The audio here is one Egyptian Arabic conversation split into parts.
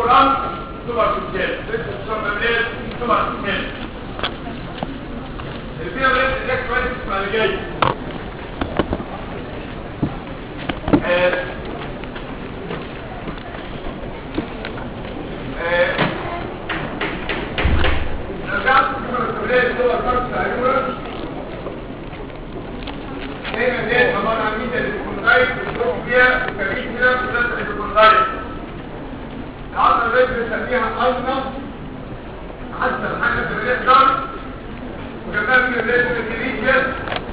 فوران سوبر فيشال الشمبريل سوبر فيشال اللي فيها بلاد النكست واحد اسمها اللي جاي آه، آه، رجعت سوبر فيشال سوبر فيشال هنا ديت عبارة عن ميزة الكوندايت بتروح فيها كريم هنا ثلاثة الكوندايت العضلة اللي بنسميها ألنا حتى الحاجة في الريح دار وجنبها من الريح الكريجيس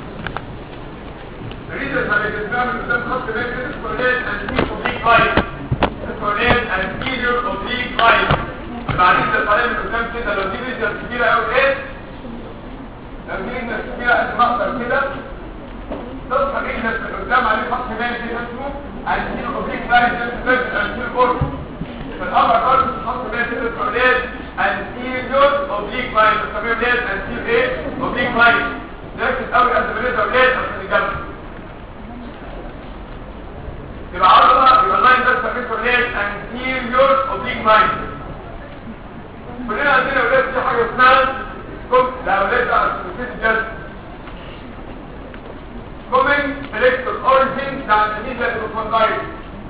الريجيس على جسمها من قدام خط بين الكورنيت أنتير أوبليك لاين الكورنيت أنتيريور أوبليك لاين بعدين تطلع من قدام كده لو دي ريجيس كبيرة أوي إيه لو دي ريجيس كبيرة قد ما أقدر كده تصحى جدا من قدام عليه خط باين كده اسمه عايزين اوبليك لاين ده بس عايزين بورد في الامر برضه خط باين كده الكورنيت انتيريور اوبليك لاين بنسميه ليد انتير ايه اوبليك لاين ركز قوي قد ما نقدر ليد عشان نجمع يبقى عضله يبقى اللاين ده بنسميه كورنيت انتيريور اوبليك لاين كلنا عندنا ولاد في حاجه اسمها كوب لا ولاد بقى جسم كومن فليكتور اوريجين بتاع الميزه الكوندايت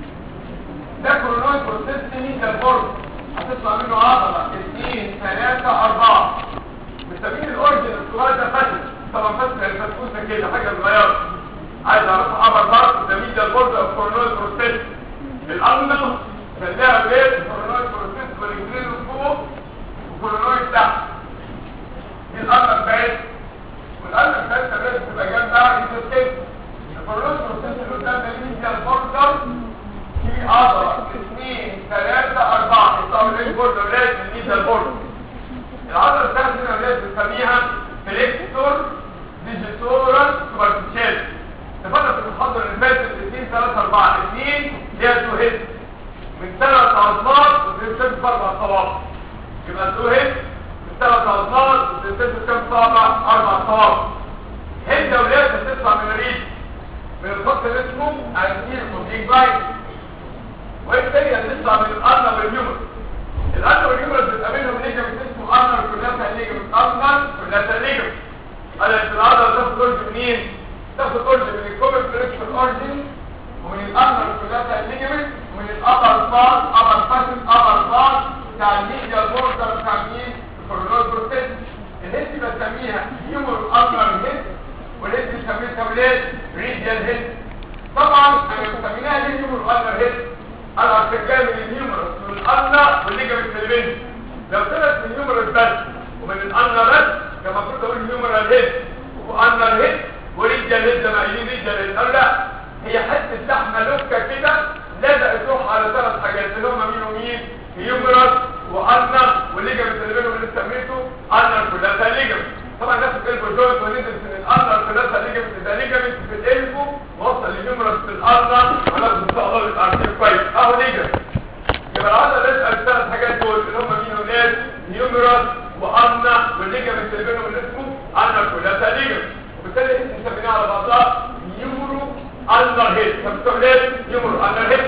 ده كورونويد بروسيس ميزه البورد هتطلع منه عضله 2 3 4 مسمين الاوريجين الصغير ده فاسد طبعا فاسد يعني فاسد كده حاجه صغيره عايز اعرفها عبر بعض ده ميزه البورد او كورونويد بروسيس الامنه خليها بيت كورونويد بروسيس والجنين فوق وكورونويد تحت دي الامنه بتاعت والقلب الثالثه لازم تبقى جنبها الانتستين الفروس بروسيس اللي قدام الميديا البوردر في عضله اثنين ثلاثه اربعه يطلعوا من البوردر لازم الميديا البوردر العضله الثالثه هنا لازم نسميها فليكتور ديجيتورال سوبرفيشال تفضل في المحاضره اللي فاتت اثنين ثلاثه اربعه اثنين هي تو هيد من ثلاث عظمات وتنتج باربع صوابع يبقى تو هيد ثلاث أضلاع وتنتج كم صابع أربع صوابع هند أولاد بتطلع من الريد من الخط اللي اسمه أنتير موبليك باين والتانية هتطلع من الأرنب والهيومر الأرنب والهيومر بتقابلهم ليجمنت اسمه أرنب كلها ليجمنت أرنب كلها ليجمنت قال في العضلة تاخد أورج منين؟ تاخد أورج من الكوبر فليكشن أورجن ومن الأرنب كلها ليجمنت ومن الأبر بار أبر فاشن أبر بار بتاع الميديا بوردر بتاع مين؟ الكورونال بروتين الهيد بسميها هيومر أرنر هيد والهيد بسميها ولاد ريديال هيد طبعا انا بسميها ليه هيومر أرنر هيد انا هتجاه من الهيومر من الأرنر والليجمنت اللي بينهم لو طلعت من الهيومر بس ومن الأرنر بس كان المفروض اقول هيومر هيد وأرنر هيد وريديال هيد زي ما قايلين ريديال هيد قال لا هي حته لحمه لوكه كده لزقت روح على ثلاث حاجات اللي هم مين ومين هيومرس وأرنر والليجمنت اللي بينهم اللي سميته أرنر كلها ليجمنت طبعا نفس القلب جوينت ونزل من الأرنر كلها ليجمنت ده ليجمنت في القلب وصل للهيومرس في الأرنر خلاص ان شاء الله يبقى عارفين كويس اهو ليجمنت يبقى العضله لازم الثلاث حاجات دول اللي هم مين ولاد هيومرس وأرنر والليجمنت اللي بينهم اللي اسمه أرنر كلها ليجمنت وبالتالي انت مسميناها على بعضها يورو أرنر هيد فبتولاد يورو أرنر هيد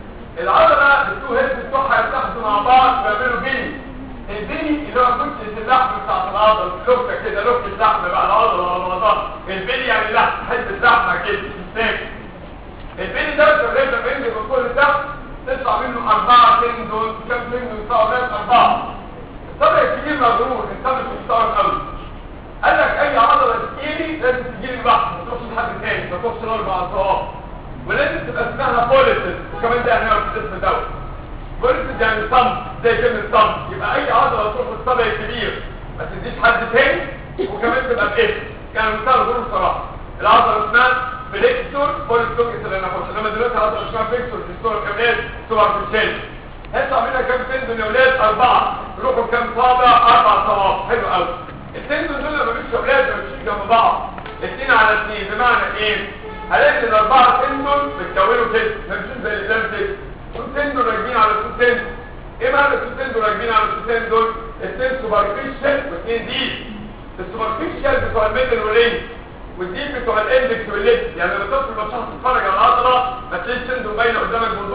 العضلة التو هيد بتوعها يتحدوا مع بعض ويعملوا بيني البيني اللي هو كتلة اللحم بتاعت العضلة لوكة كده لوكة اللحم بقى العضلة على بعضها البيني يعني لحم حتة لحمة كده سناك البيني ده الرجل لما ينزل من كل تحت تطلع منه أربعة تندون كم تندون يطلعوا ناس أربعة الطبع الكبير مغرور انت مش مستوعب قوي قال لك أي عضلة تجيلي لازم تجيلي لوحدها ما تروحش لحد تاني ما تروحش لأربع أطراف ولازم تبقى اسمها بوليسز وكمان ده احنا في الاسم دوت بوليسز يعني صم زي كلمة صم يبقى اي عضلة تروح في الصبع الكبير ما تديش حد تاني وكمان تبقى باسم يعني مثال غير صراحة العضلة اسمها فليكسور بوليسوكس اللي انا خش انما دلوقتي العضلة اسمها فليكسور في الصورة كمان صور في الشيل هيطلع منها كام تندون يا ولاد أربعة يروحوا كام صابع أربع صوابع حلو قوي التندون دول لما بيمشوا ولاد ما بيمشوش جنب بعض اثنين على اثنين بمعنى ايه؟ هلاقي ان الاربعه تندون بتكونوا كده ماشيين زي الاسلام كده تو تندون راكبين على تو تندون ايه معنى تو تندون راكبين على تو تندون اثنين سوبرفيشال واثنين ديب السوبرفيشال بتوع الميدل والرينج والديب بتوع الاندكس والليد يعني لما تدخل المشاهد تتفرج على العضله ما تلاقيش تندون باينه قدامك بوضوح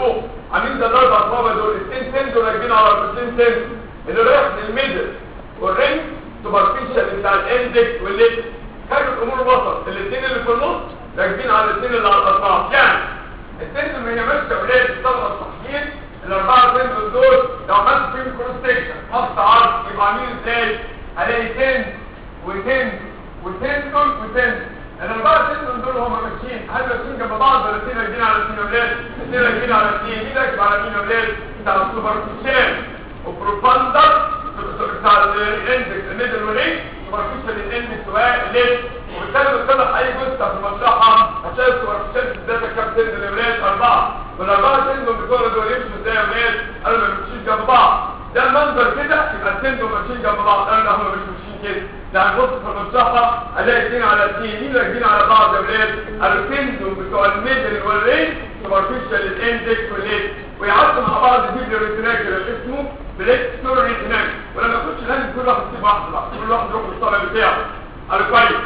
عاملين ده الاربع صوابع دول الاثنين تندون راكبين على الاثنين تندون اللي رايح للميدل والرينج سوبرفيشال بتاع الاندكس والليت كانوا الامور وسط الاثنين اللي في النص راكبين على الاثنين اللي على الاطراف يعني التندون ما يعملش اولاد الطبقه الصحيين الاربعه تندون دول لو عملت فيهم كروس سكشن خط عرض يبقى عاملين ازاي هلاقي تند وتند وتندون وتندون الاربعه تندون دول هم ماشيين هل ماشيين جنب بعض ولا الاثنين راكبين على الاثنين اولاد الاثنين راكبين على الاثنين مين راكب على مين اولاد بتاع السوبرفيشال وبروفاندر بتاع الاندكس الميدل والرينج سوبرفيشال الاندكس والليت وبالتالي بتطلع اي جزء في المصلحه هتلاقي السوبرفيشال بالذات كام تندون يا ولاد اربعه والاربعه تندون بتوع دول يمشوا ازاي يا ولاد قالوا ما بيمشيش جنب بعض ده المنظر كده يبقى التندون ماشيين جنب بعض قالوا لا هم مش ماشيين كده ده هنبص في المصلحه الاقي اثنين على اثنين مين راكبين على بعض يا ولاد قالوا التندون بتوع الميدل والرينج سوبرفيشال الاندكس والليت ويعدوا مع بعض دي ريتناكل اسمه بليك ستوري ريتناكل ولما كنتش لازم كل واحد يسيب واحد بقى كل واحد يروح للصلاه بتاعه قالوا كويس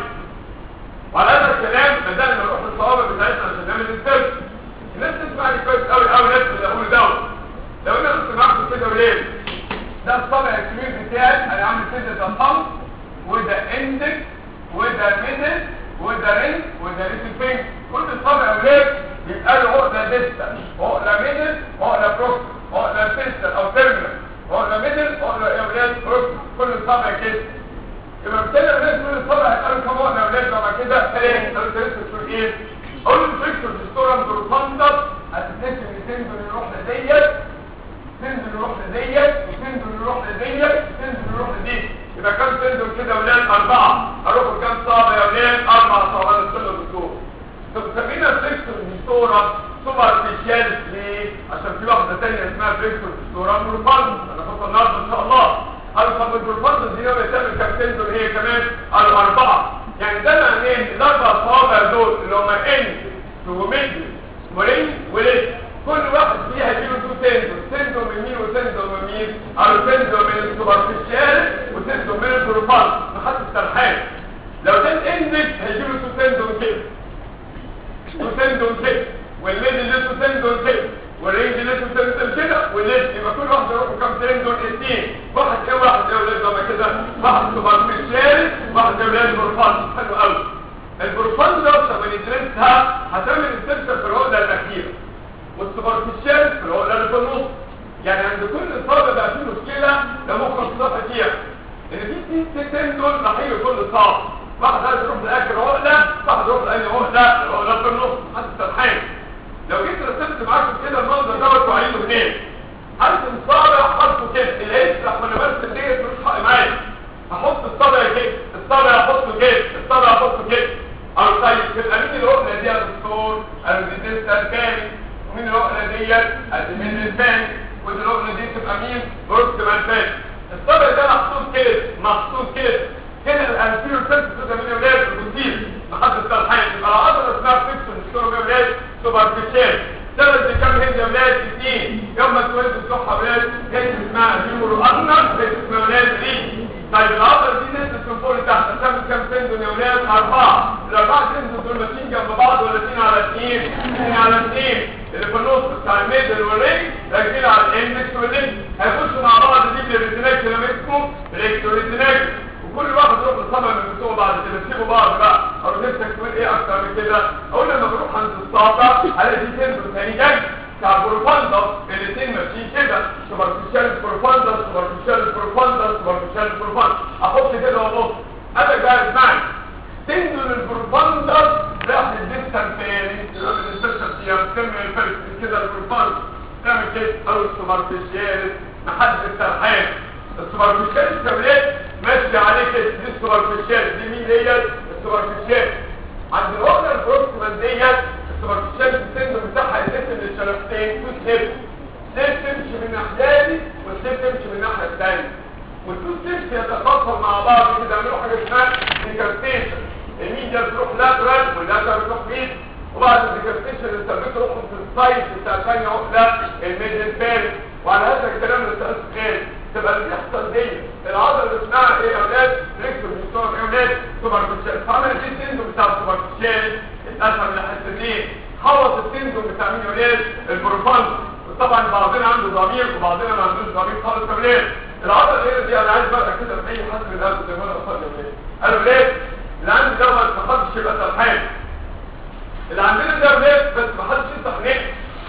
وعلى هذا الكلام بدأنا نروح للصوابع بتاعتنا عشان نعمل السيرش الناس تسمعني كويس قوي قوي ناس اللي اقول دوت لو انا كنت معاكم كده وليه ده الصابع الكبير بتاعي انا عامل كده ده صم وده اندكس وده ميدل وده رينج وده ريتل فينج كل الصابع وليه يبقى له عقله ديستا عقله ميدل عقله بروكس عقله فيستر او تيرمينال عقله ميدل عقله يا ولاد بروكس كل الصابع كده يبقى بالتالي الناس كل الصبح هيسألوا كم وقت يا ولاد لما كده ثلاثة قالوا ثلاثة تقول ايه؟ اقول له الفكتور في الصورة بروفاندر هتتنسي ان تنزل يروح لديت تنزل يروح لديت وتنزل يروح لديت وتنزل يروح لديت يبقى كم تنزل كده يا ولاد أربعة أروحوا كم صابع يا ولاد أربع صوابع نستنوا بالدور طب سمينا الفكتور في الصورة سوبر سبيشاليست ليه؟ عشان في واحدة تانية اسمها فيكتور في الصورة بروفاندر أنا فاكر النهارده إن شاء الله قالوا طب البروفاندر دي ناوية تعمل كام تنزل هي كمان قالوا أربعة يعني ده معناه إن الأربع صوابع دول اللي هم إن وميدل ورينج وليس كل واحد فيها يجيله تو تنزل تنزل من مين وتنزل من مين قالوا تنزل من السوبرفيشال وتنزل من البروفاندر محط الترحال لو ده الاندكس هيجيله تو تنزل كده تو تنزل كده والميدل له تو تنزل كده والرينج له تو تنزل كده والليفت يبقى كل واحد يروح كام تنزل اثنين واحد ايه واحد ايه ولاد لما كده واحد سوبرفيشال واحد ايه ولاد بروفاندر حلو قوي البروفاندر لما ندرسها هتعمل انسرشن في العقده الاخيره والسوبرفيشال في العقله اللي في النص يعني عند كل اصابه بقى في مشكله ده مخرج صفه فيها ان في في تندون ناحيه كل اصابه واحد عايز يروح لاخر عقله واحد يروح لاي عقله العقله في النص حتى التلحين لو جيت رسمت معاكم كده المنظر دوت وعينه منين ارسم صابع حطه كده الهيسترح وانا برسم ديت مش حق معايا احط الصابع كده الصابع احطه كده الصابع احطه كده او طيب يبقى مين العقله دي يا دكتور قالوا دي ديستال كامل ومين العقله ديت ادي من الفان ودي العقله دي تبقى مين بروكسيمال فان الصابع ده محطوط كده محطوط كده كده الانتيريور سيرفيس ده من اولاد البوتيل لحد التلحين يبقى العضله اسمها فيكسون الشورو يا اولاد سوبرفيشال ثلاث كام هند يا ولاد اثنين يوم ما تولد الصبح يا ولاد هند اسمها نيورو ارنر هند اسمها ولاد ري طيب العضله دي نزلت من فوق لتحت هتعمل كام تندون يا ولاد اربعه الاربعه تندون دول ماشيين جنب بعض ولا اثنين على اثنين اثنين على اثنين اللي في النص بتاع الميدل والرينج راكبين على الاندكس والرينج هيخشوا مع بعض دي بالريتناكس اللي اسمه ريكتوريتناكس وكل واحد يروح للصبع من بتوع بعض كده تسيبوا بعض بقى او نفسك تقول ايه اكتر من كده اقول لما بروح عند الصابع الاقي دي تندون ثاني جاي بتاع البروفاندر الاثنين ماشيين كده سوبرفيشال بروفاندر سوبرفيشال بروفاندر سوبرفيشال بروفاندر احط كده وابص انا جاهز معي تندون البروفاندر راح للديستان فين الديستان فيها بتكمل الفرق كده البروفاندر تعمل كده او السوبرفيشال محدد الترحال السوبرفيشال الكاملات ماشي عليه كده دي السوبرفيشال دي مين هي السوبرفيشال عند العقله البروكسيمال ديت السوبرفيشال السن بتاعها يتقسم للشرفتين تو ستيب ستيب تمشي من ناحيتي وستيب تمشي من الناحيه الثانيه والتو ستيبس يتفاصل مع بعض كده يعملوا حاجه اسمها ديكاستيشن اليمين ده بتروح لاترال واللاترال بتروح ميد وبعد الديكاستيشن يثبتوا روحهم في السايد بتاع ثانيه عقله الميدل فارس وعلى هذا الكلام اللي سالت خير تبقى اللي بيحصل دي العضله اللي اسمها ايه يا اولاد ريكتور بيسموها ايه يا اولاد سوبرفيشال فعمل دي التندون بتاع السوبرفيشال اتقسم لحتتين خلص التندون بتاع مين يا اولاد البروفاندر طبعا بعضنا عنده ضمير وبعضنا ما عندوش ضمير خالص طب ليه العضله اللي دي انا عايز بقى كده في اي حد من الناس زي ما انا قلت ليه قالوا ليه اللي عندي ده ما خدش يبقى سرحان اللي عندنا ده ليه بس ما حدش يفتح نفس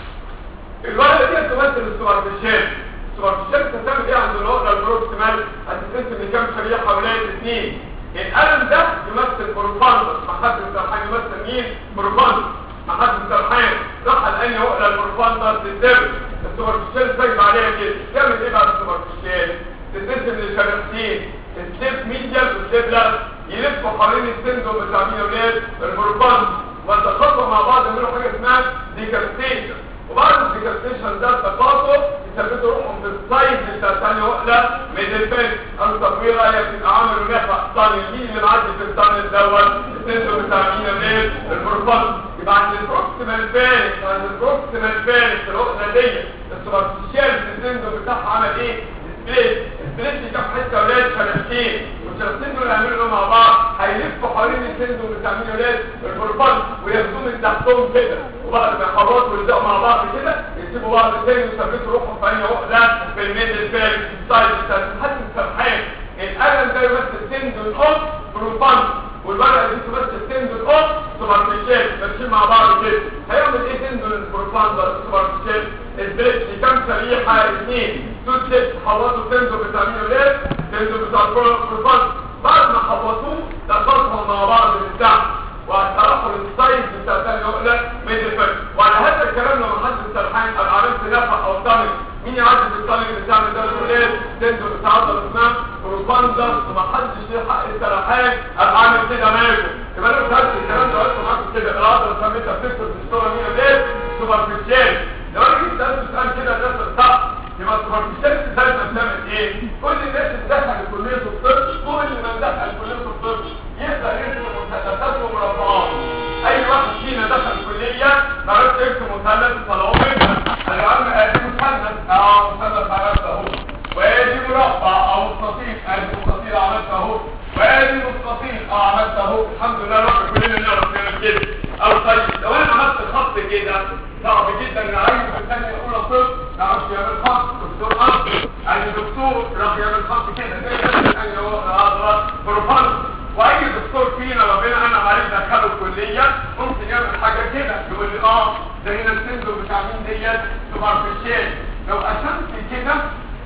الورقه دي تمثل السوبرفيشال السوبرفيشال بتعمل ايه عند النقطه البروكسيمال هتتقسم لكام شريحه حوالين الاثنين القلم ده يمثل بروفاندس ما حد سرحان يمثل مين بروفاندس ما حد سرحان راح الان عقله البروفاندس للدبل السوبرفيشال سايب عليها كده تعمل ايه بعد السوبرفيشال تتقسم لشريحتين الستيب ميديال والستيب لاتر يلفوا حوالين السندوم بتاع مين اولاد البروفاندس وتخطوا مع بعض يعملوا حاجه اسمها ديكارتيشن وبعد الديكارتيشن ده التقاطع يثبتوا روحهم في السايز بتاع ثانيه عقله من الفيلم او تطوير رايك في عامل ونفع ثاني مين اللي معدي في الثاني دوت السندوم بتاع مين اولاد البروفاندس يبقى عند البروكسيمال فالكس عند البروكسيمال فالكس العقله دي السوبرفيشال السندوم بتاعها عمل ايه؟ سبليت سبليت دي كام حته اولاد شريحتين والشريحتين دول هيعملوا مع بعض هيلفوا حوالين السندوم بتاع مين اولاد البروفاندس وياخدوه من تحتهم كده وبعد ما يخبطوا ويلزقوا مع بعض كده يسيبوا بعض تاني ويثبتوا روحهم في اي عقله في الميدل فالكس السايد بتاع حد سرحان القلم ده يمثل سندوم اوف بروفاندس والورقه دي تمثل سندل اوف سوبرفيشال ماشيين مع بعض كده هيعمل ايه سندل البروفاندر سوبرفيشال البريك دي كام شريحه اثنين تو ست حوطوا سندل بتاع مين ولاد سندل بتاع البروفاندر بعد ما حوطوه دخلتهم مع بعض من تحت وهتعرفوا السايز بتاع ثاني عقله ميدل فيرست وعلى هذا الكلام لما حد سرحان ابقى عرفت نفق او طالب مين يعدي في الطالب بتاع ده الولاد سندل بتاع عضله اسمها بروفاندر وما حدش يلحق السرحان ابقى عامل كده مالكم يبقى انا بتعرف الكلام ده قلت معاكم كده العضله سميتها بتكتب في الصوره مين ولاد سوبرفيشال لو انا جيت سالت سؤال كده ده صح يبقى السوبرفيشال ازاي بتعمل ايه كل الناس اللي دخلت كليه الطب كل من دخل كليه الطب يقدر يرسم مثلثات ومربعات اي واحد فينا دخل كليه ما عرفش يرسم مثلث طلعوا منها قال له يا عم ادي مثلث اه مثلث عملته اهو وادي مربع او مستطيل ادي مستطيل عملته اهو وادي مستطيل اه عملته اهو الحمد لله رب كلنا نعرف نعمل كده او طيب لو انا عملت خط كده صعب جدا ان عايز في الثانيه الاولى طب ما يعرفش يعمل خط دكتور قصد يعني دكتور راح يعمل خط كده زي الثانيه الاولى بروفاند واي دكتور فينا ربنا انا عليه دخله الكليه ممكن يعمل حاجه كده يقول لي اه ده هنا السندو بتاع مين ديت سوبرفيشال لو قسمت كده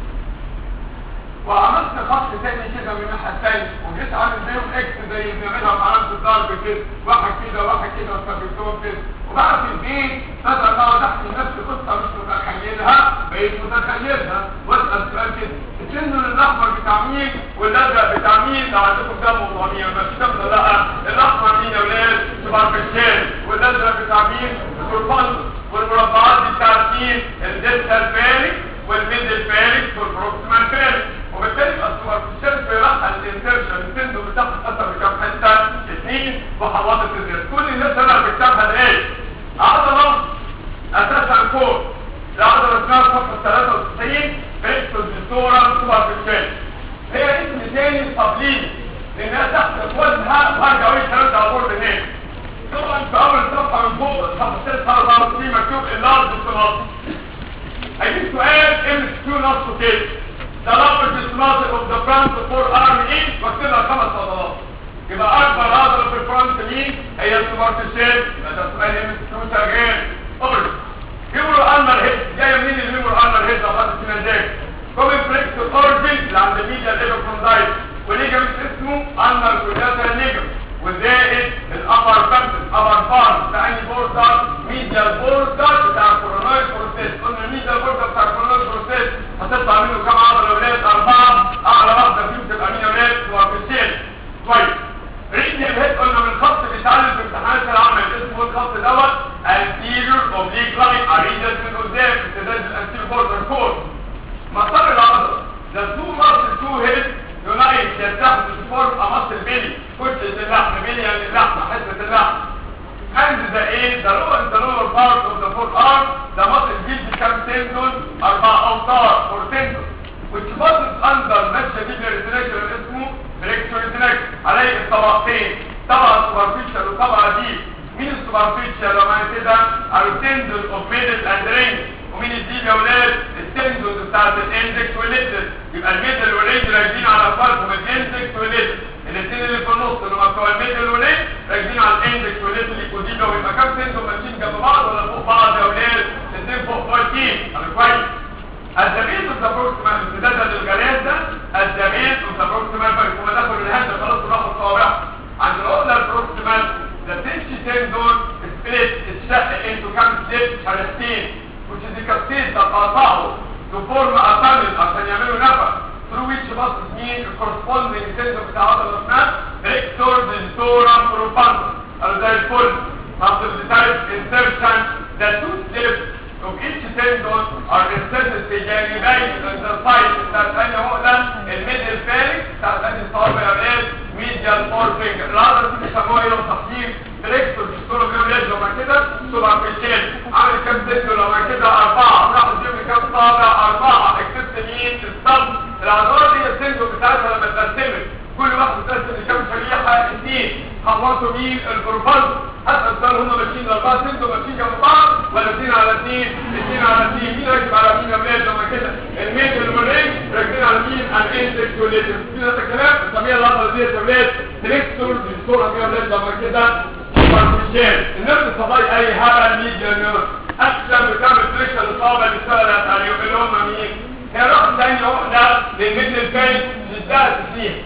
وعملت خط تاني كده من الناحيه الثانيه وجيت عامل زيهم اكس زي اللي بنعملها في علامه الضرب كده واحد كده واحد كده وثبتهم كده وبقى في البيت بدل ما اقعد احكي نفسي قصه مش متخيلها بقيت متخيلها واسال سؤال كده السن الاحمر بتاع مين والازرق بتاع مين لو عندكم دم وضمير مش كده لا الاحمر مين يا ولاد سوبرفيشال والازرق بتاع مين البروفاند والمربعات دي بتاعت مين الدلتا الفالي والميدل فالي والبروكسيمال فالي وبالتالي السوبرفيشال بيرحل الانسرشن السندو بتاعها اتأثر بكام حته اثنين وحواطط الزر كل الناس انا بكتابها ده ايه عضله اساسا فوق العضله اسمها صفحه 93 بيكتب بالصوره سوبرفيشال هي اسم تاني تقليدي لانها تحت وزنها وهرجع اقول الكلام ده على البورد هناك طبعا في اول صفحه من فوق صفحه 64 مكتوب اللارج بالصناعه هيجي سؤال ام كيو نصه كده ده لفظ السماط اوف ذا فرونت فور ارم ايه واكتبها خمس عضلات يبقى اكبر عضله في الفرونت مين هي السوبرفيشال يبقى ده سؤال ام كيو شغال قول هيمورو ارمر هيد جايه منين الهيمورو ارمر هيد لو حد فينا ذاكر كومن فليكس اورجن اللي عند الميديا ليفر كوندايت وليجمنت اسمه ارمر كولاتر ليجمنت وزائد الابر بامبل ابر بار بتاع اني بوردر ميديا بوردر بتاع الكورونايد بروسيس قلنا الميديا بوردر بتاع الكورونايد بروسيس هتطلع منه كام عضله ولاد اربعه اعلى واحده فيهم تبقى مين يا ولاد سوبرفيشال كويس ريتني الهيد قلنا من خط بيتعلم في امتحانات العمل اسمه الخط دوت anterior oblique line اريدس من قدام امتداد الانتير بوردر كور مسار العضله the two muscle two head يونايت يتحد الفورم امص البلي كتلة اللحم بلي يعني اللحمة حتة اللحم and the ايه the lower and the lower part of the forearm the muscle gives become tendon اربع اوتار or tendon which passes under mesh linear retraction اسمه flexor retraction عليه الطبقتين طبقة superficial وطبقة deep مين السوبرفيشال لو معنى كده التندل اوف ميدل اند رينج ومين الديب يا ولاد السندوز بتاعت الاندكس والليتل يبقى الميدل والرينج راكبين على فرقهم الاندكس والليتل الاثنين اللي في النص اللي هم بتوع الميدل والرينج راكبين على الاندكس والليتل الكوديبا ويبقى كام سندوز ماشيين جنب بعض ولا فوق بعض يا ولاد الاثنين فوق فايتين انا كويس الزميل والسبروكسيمال امتدادا للجلاس ده الزميل والسبروكسيمال فرق هما دخلوا الهند خلاص راحوا الصوابع عند العقله البروكسيمال the tension tendon split الشق into كام ستيب حلقتين which is decapitated تقاطعه to form a tunnel عشان يعملوا نفق through which passes mean the corresponding tendon بتاع عضلة اسمها rector dentorum profundus قالوا زي الفل after the type insertion the two steps of each tendon are inserted في جانبين الانترسايد بتاع ثانية عقلة الميدل فارق بتاع ثانية صوابع يا ولاد medial forefinger العضلة دي بيسموها ايه تصحيح بريكتور الدكتور بيقول ليه لو ما كده سبع في الشيل عامل كام سنة لو ما كده أربعة راح تجيب كام صابع أربعة اكتبت مين الصب العضلة دي السنة بتاعتها لما تقسمت كل واحد تقسم لكام شريحة اثنين خلصوا مين البروفاز هسأل سؤال هم ماشيين الأربعة سنة ماشيين جنب بعض ولا اثنين على اثنين اثنين على اثنين مين راكب على مين يا ولاد لما كده الميت والمريج راكبين على مين الانتكس والليتر في هذا الكلام بنسميها العضلة دي يا ولاد تريكتور دكتور يا ولاد لما كده سوبرفيشال النيرف الصباي اي هبل ميديا نيرف احسن بتعمل فريكشن للصابع اللي اشتغلت عليهم اللي هم مين هي راح تاني عقده للميدل الفايت شدها تسليم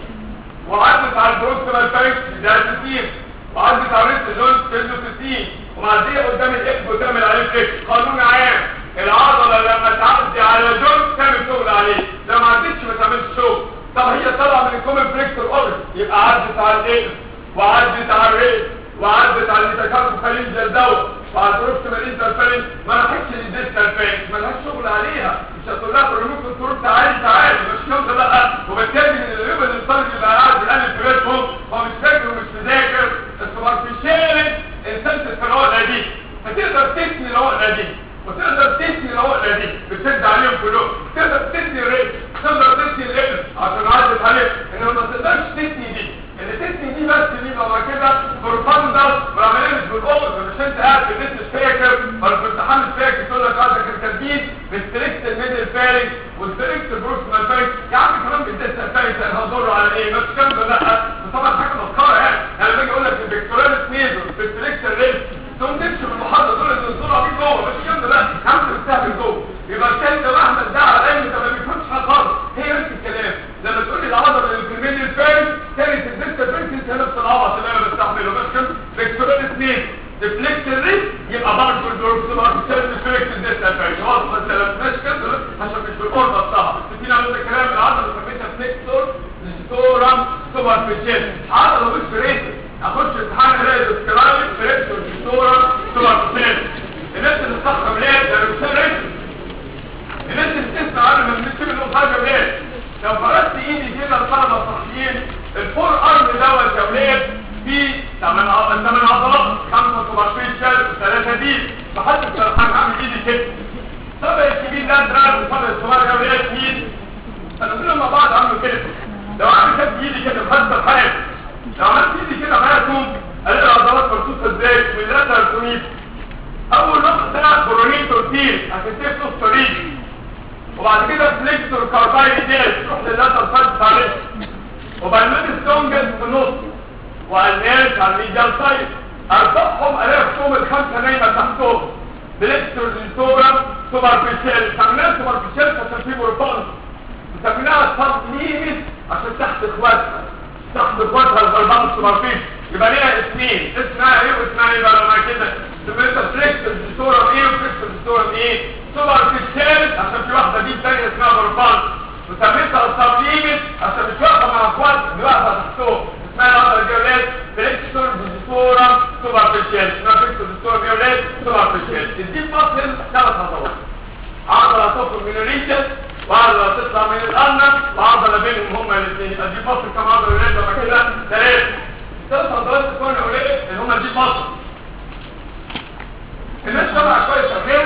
وعدت على البروكسيمال فايت شدها تسليم وعدت على ريست جون تنزل تسليم ومعديه قدام الاكس وتعمل عليه فريكشن قانون عام العضله لما تعدي على جون تعمل شغل عليه لو ما عدتش ما تعملش شغل طب هي طالعه من الكومن فريكتور اورج يبقى عدت على الاكس وعدت على الريست وعدت على الميتاكارب فالين الدواء وعلى البروكسيمال انترفيرنس ما راحتش للديستال فين ما لهاش شغل عليها مش هتقول لها ممكن تروح تعالي تعالي مش شغل لا وبالتالي من اليوم اللي الطالب يبقى قاعد يقلب في بيتهم هو مش فاكر ومش مذاكر السوبرفيشال انسنت في العقله دي فتقدر تثني العقله دي وتقدر تثني العقله دي بتشد عليهم كلهم تقدر تثني الرجل تقدر تثني الابن عشان عدت عليك انما ما تقدرش تثني دي اللي تثني دي بس دي بقى كده بروفاندر والعمليه مش بالقوه مش انت قاعد في البيت مش فاكر ولا في الامتحان مش فاكر تقول لك قاعد كان كاتبين بالستريكت الميدل فارنج والستريكت بروكسيمال فارنج يا عم كمان بالديستال فارنج هدور على ايه مش كام ده لا وطبعا حاجه مسخره يعني انا باجي اقول لك الفيكتورال سنيزر بالستريكت الريل تقوم تمشي بالمحاضره دول اللي الدكتور عبيد جوه مش كام ده لا يا عم بتستهبل جوه يبقى الكلام ده مهما ادعى على اي انت ما بيفهمش حاجه خالص هي نفس الكلام لما تقول لي العضله اللي في الميدل فارنج كانت الديستال فارنج انت نفس العبط اللي انا بستحمله بس كام فيكتورال اثنين ديفليكت الريس يبقى برضه البروكسيمال بتسبب ديفليكت الديستال فارنج واضح انت لما ماشي كده عشان مش بالقربه بتاعها بس في على الكلام العضله اللي سميتها فليكتور ديستورم سوبرفيشال عضله مش بريتد اخش امتحان الاقي ديسكرايب فليكتور ديستورم سوبرفيشال الناس اللي صح بلاد ده مش ريتد الناس اللي بتسمع عنه ما بنكتب له حاجه بلاد لو فرضت ايدي كده الطلبه الصحيين الفور ارم دوت يا ولاد في ثمان ثمان عضلات خمسه سوبرفيشال وثلاثه دي بحط السرحان عامل ايدي كده طبعا الكبير ده دراج وطبعا الصغير يا ولاد ايد انا كلهم مع بعض عملوا كده لو عامل كده ايدي كده بحط الحال لو عملت ايدي كده معاكم الاقي العضلات مرصوصه ازاي من ثلاثه ارسميت اول نقطه ده برونين تورتيل عشان تفتح الطريق وبعد كده فليكتور كاربايد ديل تروح للاتر سايد بتاع الرجل وبعدين ستونجز في النص والناس على الميديال سايد ارفعهم الاقي فيهم الخمسه نايمه تحتهم فليكتور ديستورم سوبرفيشال سميناها سوبرفيشال عشان في بروفانس وسميناها سب ليميت عشان تحت اخواتها تحت اخواتها الغربان السوبرفيشال يبقى ليها اثنين اسمها ايه واسمها ايه بقى لما كده سميتها فليكتور ديستورم ايه وفليكتور ديستورم ايه سوبرفيشال عشان في واحده دي ثانيه اسمها بروفانس وسميتها سب ليميت عشان مش واقفه مع اخواتها دي واقفه تحتهم اسمها العضله الجولات فليكتور ديستورم سوبرفيشال اسمها فليكتور ديستورم جولات سوبرفيشال الديب ماسل ثلاث خطوات عضله تخرج من الريشس وعضله تطلع من الارنب وعضله بينهم هما الاثنين يبقى الديب ماسل كم عضله ولاد لما كده ثلاثه ثلاث عضلات تكون اولاد اللي هما الديب ماسل الناس سمع كويس شغال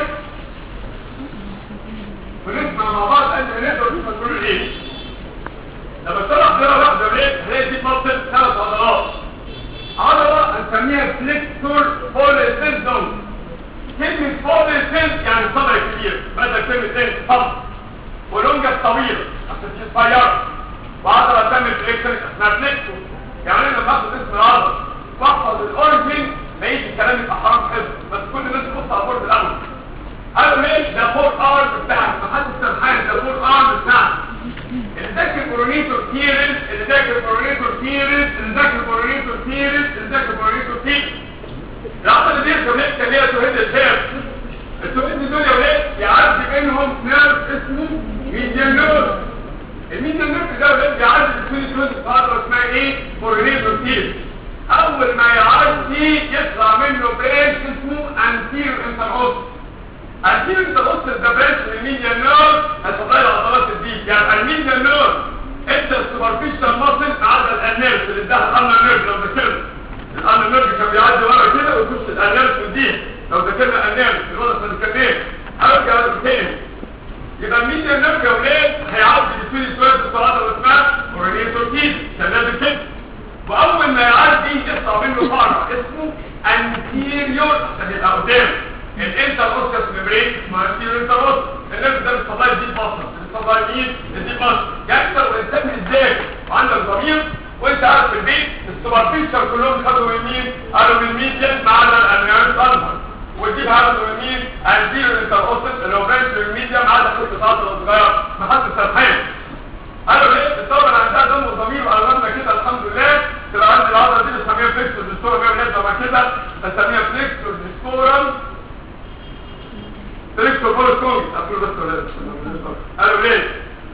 ونسمع مع بعض انت نقدر نقول ايه لما تطلع زيارة واحدة ليه هي دي مصر ثلاث عضلات عضلة هنسميها فليكتور فوليسنزون كلمة فوليسنز يعني صدر كبير بس الاثنين صم ولونجا طويله عشان دي صغيره وعضله تعمل فليكشن اسمها فليكشن يعني انا لما اخد اسم العضله واحفظ الاوريجن ما يجي الكلام يبقى حرام حفظ بس كل الناس تبص على البورد الاول هذا ماشي ده فور ارم بتاعك ما حدش سامحان ده فور ارم بتاعك اللي ذاكر برونيتور تيرنس اللي ذاكر برونيتور تيرنس اللي ذاكر برونيتور تيرنس اللي ذاكر برونيتور تيرنس العضله دي كونكت اللي هي توهيد الشاب التوهيد دول يا ولاد يعدي بينهم نيرف اسمه ميديان نيرف الميديان نيرف ده يا ولاد بيعدي بين التوهيد في عضله اسمها ايه برونيتور تيرنس اول ما يعدي يطلع منه برانش اسمه انتير انتروس انتير انتروس ده برانش من الميديان نيرف هتغير عضلات الديك يعني الميديان نيرف انت السوبرفيشال ماسل عدى الانيرف اللي اداها الانر نيرف لو ذاكرت الانر نيرف كان بيعدي ورا كده ويخش الانيرف في الديك لو ذاكرنا انيرف الوضع سنتين ارجع تاني يبقى الميديان نيرف يا ولاد هيعدي بين التوهيد في عضله اسمها برونيتور تيرنس كان لازم كده واول ما يعدي يطلع منه فرع اسمه anterior عشان يبقى قدام الانتر اوسكس ميمبرين اسمها anterior انتر اوسكس النرف ده بيطلع دي مصر بيطلع مين دي مصر يعني انت الانسان ازاي وعندك ضمير وانت قاعد في البيت السوبرفيشال كلهم خدوا من مين قالوا من مين ما عدا الانيرس الفا وتجيب هذا من مين anterior انتر اوسكس اللي هو برانش من الميديا ما عدا حته عضله صغيره ما حدش سامحين قالوا ليه الطبع عندها دم وضمير وقلبنا كده الحمد لله تبقى عندي العضله دي بنسميها فليكسور ديستورم هي ولاد لما كده بنسميها فليكسور ديستورم فليكسور بولوسومي اقول بس ولاد قالوا ليه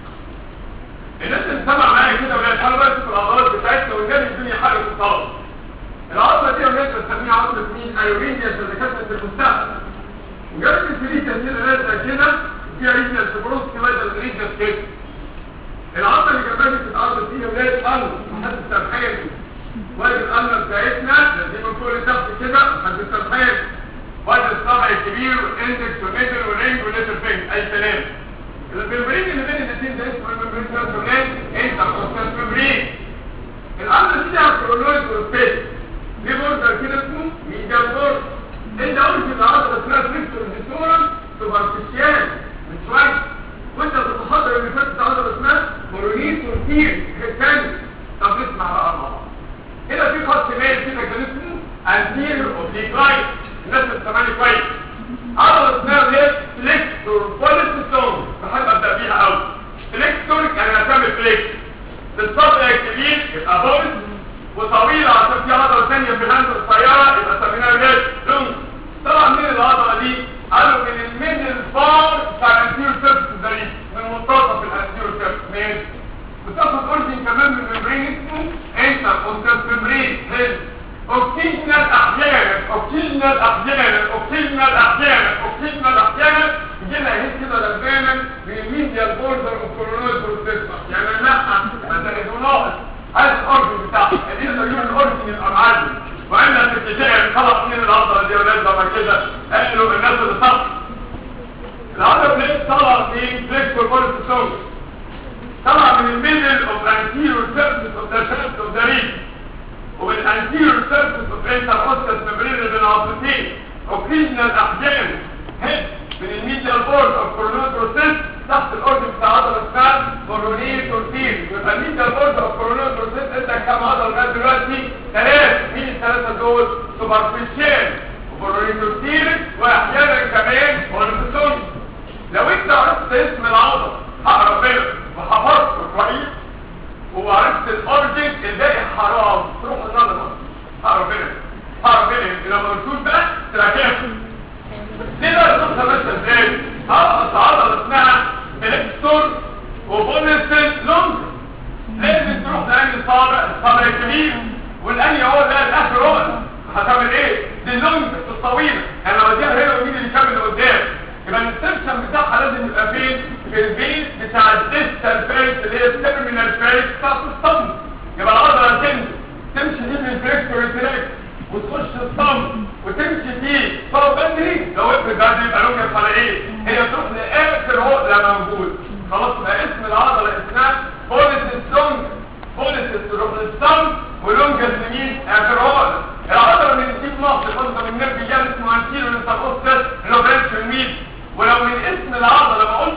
الناس اللي سمع معايا كده ولاد قالوا بس في العضلات بتاعتنا والنبي الدنيا حرق الطلب العضله دي ولاد بنسميها عضله مين ايورينيا اللي كانت في المستقبل وجابت الفريكه كده نازله كده فيها ريجنال سبروس كده الريجنال كده العضله اللي جنبها دي بتتعرض فيها ولاد قلب محدش سامحين وادي القلب بتاعتنا دي من فوق لتحت كده محدش سامحين وادي الصبع الكبير والاندكس والميدل والرينج والليتر فينج اي كلام الممبرين اللي بين الاثنين ده اسمه الممبرين ده ولاد انت بروسيس ممبرين القلب دي ليها كرونويد بروسيس ليه بوردر كده اسمه ميديال بورد انت قلت ان العضله اسمها فليكسور ديسورم سوبرفيشيال من شويه وانت بتتحضر اللي فاتت عضله اسمها مورونيت ورتير الثاني طب اسمع بقى مع بعض هنا في خط مايل كده كان اسمه انتير اوبليك لاين الناس بتسمعني كويس عضله اسمها ايه فليكسور بوليسيستون بحب ابدا بيها قوي فليكسور يعني هتعمل فليكس بالصدر الكبير يبقى بوليس وطويله عشان في عضله ثانيه في الهند القصيره يبقى سميناها ايه لونج طبعا مين العضله دي قالوا من الميدل بار بتاع الانتيريور سيرفيس الدليل من منتصف الانتيريور سيرفيس ماشي بتاخد اورجن كمان من ممبرين اسمه انت اوستاس ممبرين هيل اوكسيجنال احيانا اوكسيجنال احيانا اوكسيجنال احيانا اوكسيجنال احيانا يجي لها هيك كده لبانا من الميديال بوردر اوف كورونال بروسيس يعني لا ده ده ناقص هذا الاورجن بتاعها دي تقريبا الاورجن الامعادي وعندنا في الكتاب خلق من العضله دي ولاد لما كده قالوا الناس اللي صح العضله دي طلع في فليكسور بوليسيسون طلع من الميدل اوف انتيريور سيرفيس اوف ذا شيست اوف ذا ريج ومن انتيريور سيرفيس اوف انتر اوستس ممبرين اللي بين عضلتين اوكسيجنال احجام هيد من الميديال بورد اوف كورونال بروسيس تحت الاورجن بتاع عضله اسمها كورونيل تورتين يبقى الميديال بورد اوف كورونال بروسيس انت كام عضله لغايه دلوقتي ثلاث مين الثلاثه دول سوبرفيشال وكورونيل تورتين واحيانا كمان اوربيسون لو انت عرفت اسم العضله حق ربنا وحفظته كويس وعرفت الاورجن الباقي حرام تروح النظر حق ربنا حق ربنا لو موجود بقى تراجعه ليه بقى القصه ماشيه ازاي؟ هرقص عضله اسمها فليكسور وبوليسن لونج لازم تروح لاني الصابع الصابع الكبير والاني هو ده الاخر هو هتعمل ايه؟ دي اللونج الطويله يعني لو اديها هنا ومين اللي يكمل لقدام يبقى الانسبشن بتاعها لازم يبقى فين؟ في البيت بتاع الديستال فيس اللي هي التيرمينال فيس بتاعت الصم يبقى العضله تنزل تمشي دي من الفليكسور الفليكس وتخش الصم وتمشي فيه صوب بدري لو افرض بعد يبقى لونجة على ايه هي تروح لاخر عقله موجود خلاص بقى اسم العضله اسمها بوليسيس لونج بوليسيس تروح للصم ولونجة لمين اخر عقله العضله من الديب نقص خاصه من النرف جال اسمه انتيرو انتربوستس اللي هو برانش الميد ولو من اسم العضله ما قلت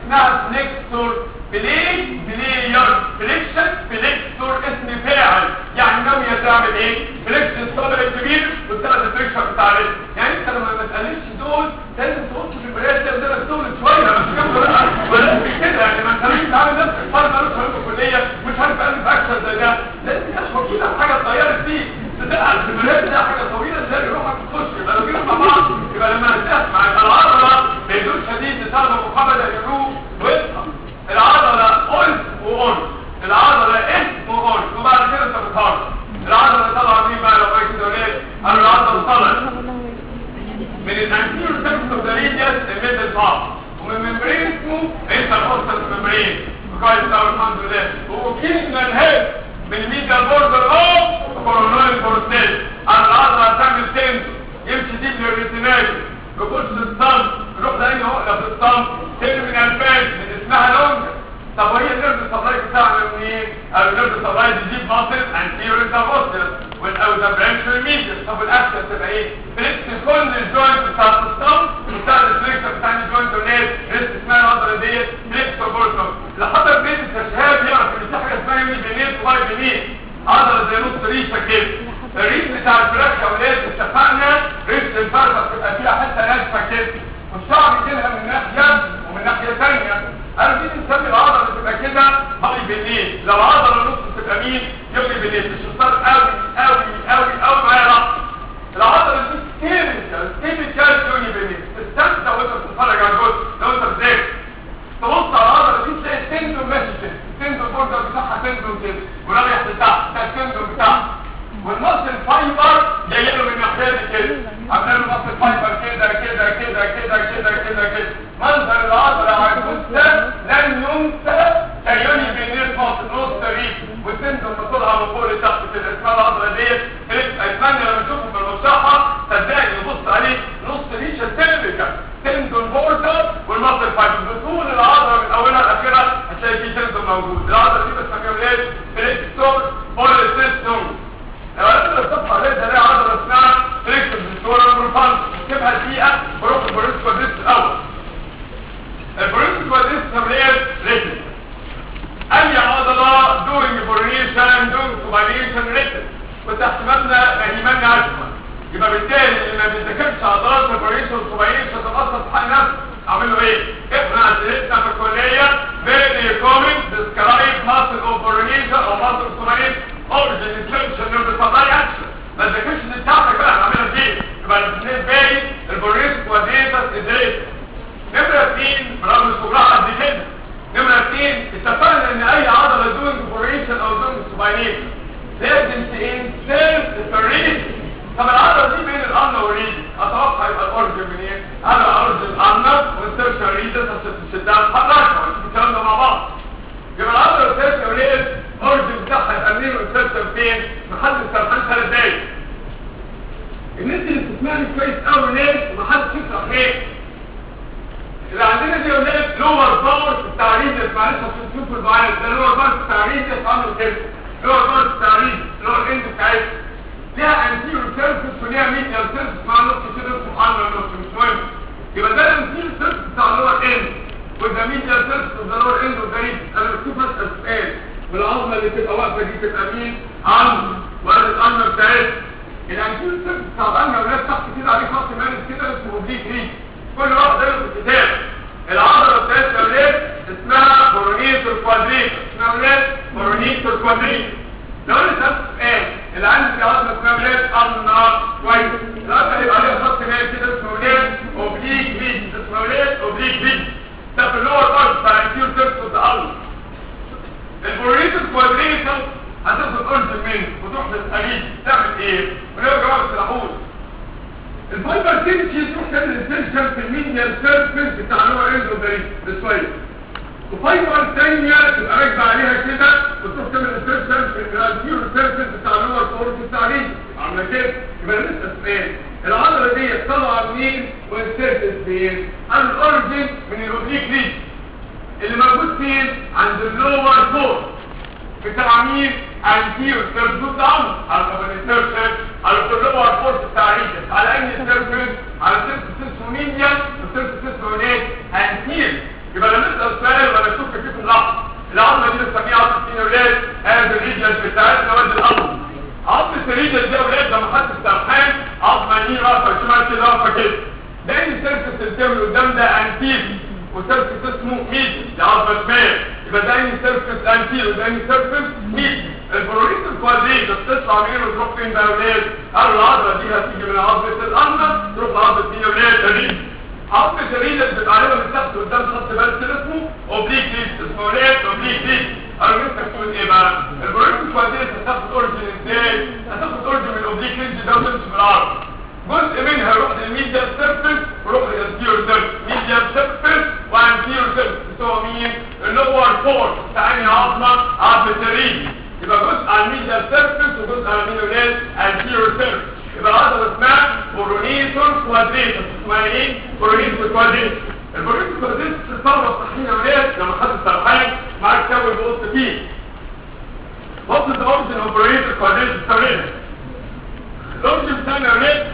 اسمها فليكسور بليك بلاير فليكشن فليكسور اسم فاعل يعني ناوية تعمل ايه فليكشن الصابع الكبير وتاخد الفليكشن بتاع الرجل يعني انت لما ما تقللش دول لازم تقص في المرايه تلاقي قدامك دول شويه مش كده ولا ولا كده يعني ما تخليش تعمل نفسك فرق مالوش علاقه بالكليه مش عارف الف اكشن زي ده لازم تشعر كده حاجه اتغيرت فيه تدقق في المرايه ده حاجه طويله زي روحك تخش يبقى لو جينا مع بعض يبقى لما تسمع يبقى العضله بهدوء شديد بسبب مقابله الروح ويصحى العضله قلت وقلت العضله اسم وقلت وبعد كده انت بتهرب العضله طلع مين بقى لو بقى كده وليه قالوا العضله طلعت من الانتيرو سيركس داريديس الميدل بارت ومن ممبرين اسمه انت الوسط ممبرين كويس قوي الحمد لله وكين من الهيد من الميدل بوردر اوف كورونويد بورتيل العضله هتعمل تنس يمشي ديب للريتيناج يخش الصمت يروح لأي عقله في الصمت تيرمينال فاز من اسمها لونجا طب وهي النرد السبلاي بتاعنا منين؟ او النرد السبلاي بيجيب مصر انتيريور انترفوستر والاو ده برانش ميديا طب الاكشن تبقى ايه؟ فليكس كل الجوينت بتاعت الصمت وبتاع الفليكس بتاع الجوينت ونيل ريست اسمها العضله ديت فليكس بورتوم اللي حضر بيت الشهاب يعرف ان في حاجه اسمها يمين بينين صغير بينين عضله زي نص ريشه كده الريش بتاع الفراخ يا ولاد اتفقنا ريش الفرخه بتبقى فيها حته ناشفه كده والشعر يجيلها من ناحيه ومن ناحيه ثانيه قالوا دي بنسمي العضله اللي تبقى كده هاي بالليل لو عضله نص تبقى مين يبقى بالليل مش شطار قوي قوي قوي قوي معايا رأس العضله دي كيميكال كيميكال يوني بالليل تستمتع وانت بتتفرج على الجزء لو انت بتذاكر تبص على العضله دي تلاقي التندون ماشي كده التندون بوردر بتاعها تندون كده ورايح لتحت ده التندون بتاعها والمصل فايبر جاي له من ناحيه كده عاملين له مصل فايبر كده كده كده كده كده كده كده منظر العضله على الجثه لن ينسى كيوني بين مصل نص ريق والتندون بتطلع من فوق لتحت كده اسمها العضله ديت اتمنى لما تشوفه في المصحه صدقني يبص عليه نص ريشه تيبيكال تندون بورتر والمصل فايبر بطول العضله من اولها لاخرها هتلاقي فيه تندون موجود العضله دي بتسميها ايه؟ فليكسور بوليسيستوم لو قلت الصفحة عليها ده ليها عضلة اسمها فليكسور بالصورة المرفانس نكتبها دقيقة وروح البريس كوادريس الأول البريس كوادريس تمرير ريتم أي عضلة دوينج بورنيشن دوينج كوبانيشن ريتم وتحت مبنى مهيمان عشمة يبقى بالتالي اللي ما بيذاكرش عضلات البورنيشن والكوبانيشن تتأثر في حق نفسه اعمل له ايه؟ احنا اسئلتنا في الكلية very common describe muscle of coordination or muscle coordination origin insertion of the supply action ما تذاكرش دي بتاعتك بقى هعملها فين؟ يبقى الاثنين باين البورنيشن كوادريتس ازاي؟ نمرة اثنين برغم الصباح قد كده نمرة اثنين اتفقنا ان اي عضلة دوينج بورنيشن او دوينج سوباينيشن لازم تنسيرت الريجن طب العضلة دي بين الأنا والريجن أتوقع يبقى الأورجن من إيه؟ أنا الأورجن أنا ونسيرش الريجن عشان تشدها تحركها ونشوف الكلام ده مع بعض يبقى العضلة الثالثة وليه الأورجن بتاعها يتأمين وينسيرش فين؟ محل السرحان ثلاث دقايق الناس اللي بتسمعني كويس قوي ليه؟ ومحدش يشرح ليه؟ اللي عندنا دي ولاد لور باور في التعريض معلش عشان تشوفوا المعاني ده لور باور في التعريض عامل كده لور باور في التعريض لور اند بتاعتها ليها انتيرو سيرفيس وليها ميديال سيرفيس مع نص كده سبحان الله نص مش مهم يبقى ده الانتيرو سيرفيس بتاع اللور اند وده ميديال سيرفيس وده لور اند وده ريد انا بكتب بس اسئله والعظمه اللي تبقى واقفه دي تبقى مين؟ عظم وادي القلب بتاعتها الانتيرو سيرفيس بتاع القلب ولاد تحت كده عليه خط مالس كده اسمه اوبليك ريد كل واحد له في الكتاب العضله بتاعتها ولاد اسمها كورونيتور كوادريت اسمها ولاد كورونيتور كوادريت لو انا سالت سؤال اللي عندي في عظمه اسمها ولاد النار كويس العضله هيبقى عليها خط مالي كده اسمه ولاد اوبليك ريد اسمه ولاد اوبليك ريد ده في اللور بارت بتاع الانتيرو سيرفيس التقلب الكورونيتور كوادريت هتاخد اورجن منه وتروح للقريب تعمل ايه؟ ونرجع بقى تشرحوه الفايبر تمشي تروح تعمل انسيرشن في الميديال سيرفيس بتاع اللور اند اوف ذا وفايبر ثانيه تبقى راكبه عليها كده وتروح تعمل انسيرشن في الانتيريور سيرفيس بتاع اللور فورس بتاع الريد عامله كده يبقى لسه اسمين العضله دي طالعه منين والسيرفيس فين؟ عن الاوريجن من الاوبليك ريد اللي موجود فين؟ عند اللور فورس بتاع مين؟ انتيريور سيرفيس داون على الانسيرشن على اللور فورس بتاع الريد على اي سيرفيس على سيرفيس اسمه ميديان وسيرفيس اسمه ايه؟ انتيريور يبقى لما نسال يمين راسه شمال كده راسه كده ده السيرفس التاني اللي قدام ده انتيري وسيرفس اسمه ميدي ده عظمه شمال يبقى ده اني سيرفس انتيري وده اني سيرفس ميدي البروليس الكوادريت بتطلع منين وتروح فين بقى يا ولاد؟ قالوا العضله دي هتيجي من عظمه الانر تروح لعظمه مين يا ولاد؟ الريد عظمه الريد اللي بتبقى عليها من تحت قدام خط بس اسمه اوبليك ريد اسمه ولاد اوبليك ريد قالوا انت تقول ايه بقى؟ البروليس الكوادريت هتاخد اورجن ازاي؟ هتاخد اورجن من الاوبليك ريد ده وتمشي بالعرض جزء منها يروح للميديا سيرفيس ويروح للانتيريور سيرفيس ميديا سيرفيس وانتيريور سيرفيس هو مين اللور فور ثاني عظمه عظمه الريد يبقى جزء على الميديا سيرفيس وجزء على مين ولاد انتيريور سيرفيس يبقى العضله اسمها برونيتور كوادريتور اسمها ايه برونيتور كوادريتور البرونيتور كوادريتور الثوره الصحيه ولاد لما حد سرحان معاك كاوي بقص فيه What is the origin of برونيتور كوادريتور ثوريه الاورجن بتاعنا ولاد